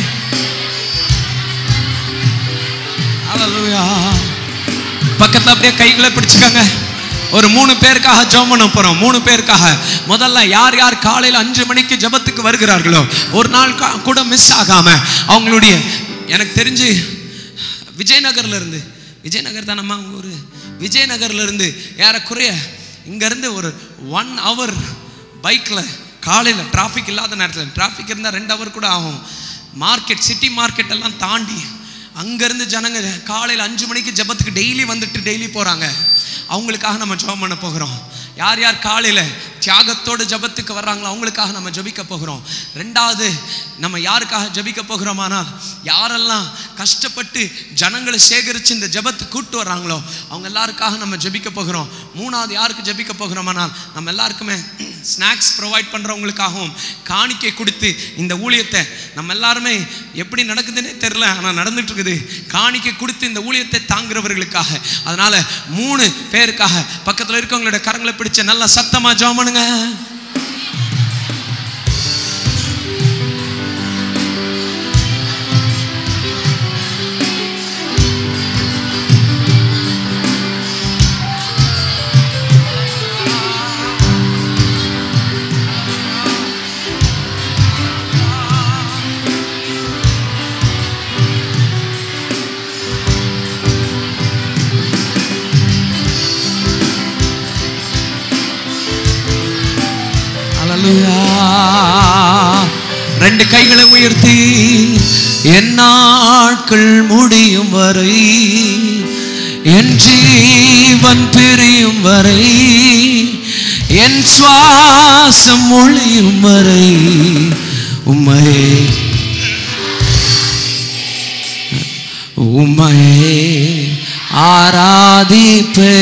ஹalleluya பக்கத்துல அப்படியே கைகளை பிடிச்சுக்கோங்க ஒரு மூணு பேருக்காக ஜெபம் பண்ண போறோம் மூணு பேருக்காக முதல்ல யார் யார் காலையில் அஞ்சு மணிக்கு ஜெபத்துக்கு வருகிறார்களோ ஒரு நாள் கா- கூட மிஸ் ஆகாம அவங்களுடைய எனக்கு தெரிஞ்சு விஜயநகர்ல இருந்து விஜயநகர் தானம்மா உங்க ஊரு விஜயநகர்ல இருந்து ஏறக்குறைய இங்க இருந்து ஒரு ஒன் ஹவர் பைக்ல காலையில டிராஃபிக் இல்லாத நேரத்தில் டிராஃபிக் இருந்தால் ரெண்டு ஹவர் கூட ஆகும் மார்க்கெட் சிட்டி மார்க்கெட் எல்லாம் தாண்டி அங்கேருந்து ஜனங்க காலையில் அஞ்சு மணிக்கு ஜெபத்துக்கு டெய்லி வந்துட்டு டெய்லி போகிறாங்க அவங்களுக்காக நம்ம ஜெபம் பண்ண போகிறோம் யார் யார் காலையில் தியாகத்தோடு ஜெபத்துக்கு வர்றாங்களோ அவங்களுக்காக நம்ம ஜெபிக்க போகிறோம் ரெண்டாவது நம்ம யாருக்காக ஜெபிக்க போகிறோமானால் யாரெல்லாம் கஷ்டப்பட்டு ஜனங்களை சேகரித்து இந்த ஜெபத்துக்கு கூட்டு வர்றாங்களோ அவங்க எல்லாருக்காக நம்ம ஜெபிக்க போகிறோம் மூணாவது யாருக்கு ஜெபிக்க போகிறோமானால் நம்ம எல்லாருக்குமே ஸ்நாக்ஸ் ப்ரொவைட் பண்ணுறவங்களுக்காகவும் காணிக்கை கொடுத்து இந்த ஊழியத்தை நம்ம எல்லாருமே எப்படி நடக்குதுன்னே தெரில ஆனால் நடந்துட்டு இருக்குது காணிக்கை கொடுத்து இந்த ஊழியத்தை தாங்குறவர்களுக்காக அதனால மூணு பேருக்காக பக்கத்தில் இருக்கவங்களோட கரங்களை பிடிச்ச நல்லா சத்தமா ஜெபம் பண்ணுங்க அல்லேலூயா ரெண்டு கைகளை உயர்த்தி என் நாட்கள் முடியும் வரை என் ஜீவன் பிரியும் வரை என் சுவாசம் ஒளியும் வரை உம்மையே உம்மையே ஆராதிப்பே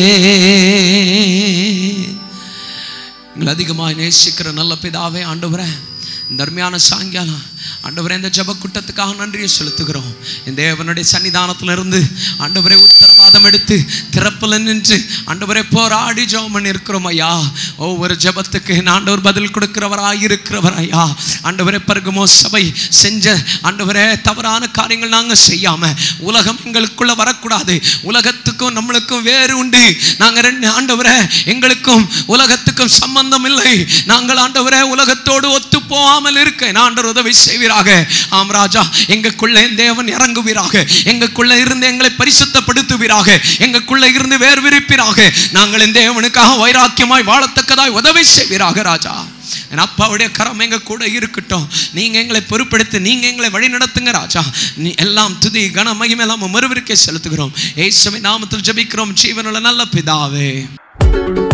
எங்களை அதிகமாக நேசிக்கிற நல்ல பிதாவே ஆண்டவரே இந்த அருமையான சாயங்காலம் ஆண்டவரே இந்த ஜெப கூட்டத்துக்காக நன்றியை செலுத்துகிறோம் இந்த தேவனுடைய சன்னிதானத்துல இருந்து ஆண்டவரே உத்தரவாதம் எடுத்து திறப்புல நின்று ஆண்டவரே போராடி ஜெபம் பண்ணி இருக்கிறோம் ஐயா ஒவ்வொரு ஜெபத்துக்கு என் ஆண்டவர் பதில் கொடுக்கிறவராய் இருக்கிறவர் ஐயா ஆண்டவரே பருகுமோ சபை செஞ்ச ஆண்டவரே தவறான காரியங்கள் நாங்க செய்யாம உலகம் எங்களுக்குள்ள வரக்கூடாது உலகத்துக்கும் நம்மளுக்கும் வேறு உண்டு நாங்க ரெண்டு ஆண்டவரே எங்களுக்கும் உலகத்துக்கும் சம்பந்தம் இல்லை நாங்கள் ஆண்டவரே உலகத்தோடு ஒத்து போகாமல் இருக்க என் ஆண்டவர் உதவி செய்வீராக ஆம் ராஜா எங்களுக்குள்ள என் தேவன் இறங்குவீராக எங்களுக்குள்ள இருந்து எங்களை பரிசுத்தப்படுத்துவீராக எங்களுக்குள்ள இருந்து வேறு விரிப்பீராக நாங்கள் என் தேவனுக்காக வைராக்கியமாய் வாழத்தக்கதாய் உதவி செய்வீராக ராஜா என் அப்பாவுடைய கரம் எங்க கூட இருக்கட்டும் நீங்க எங்களை பொறுப்படுத்தி நீங்க எங்களை வழி நடத்துங்க ராஜா நீ எல்லாம் துதி கன மகிமை எல்லாம் மறுவிற்கை செலுத்துகிறோம் ஏசுவை நாமத்தில் ஜெபிக்கிறோம் ஜீவனுள்ள நல்ல பிதாவே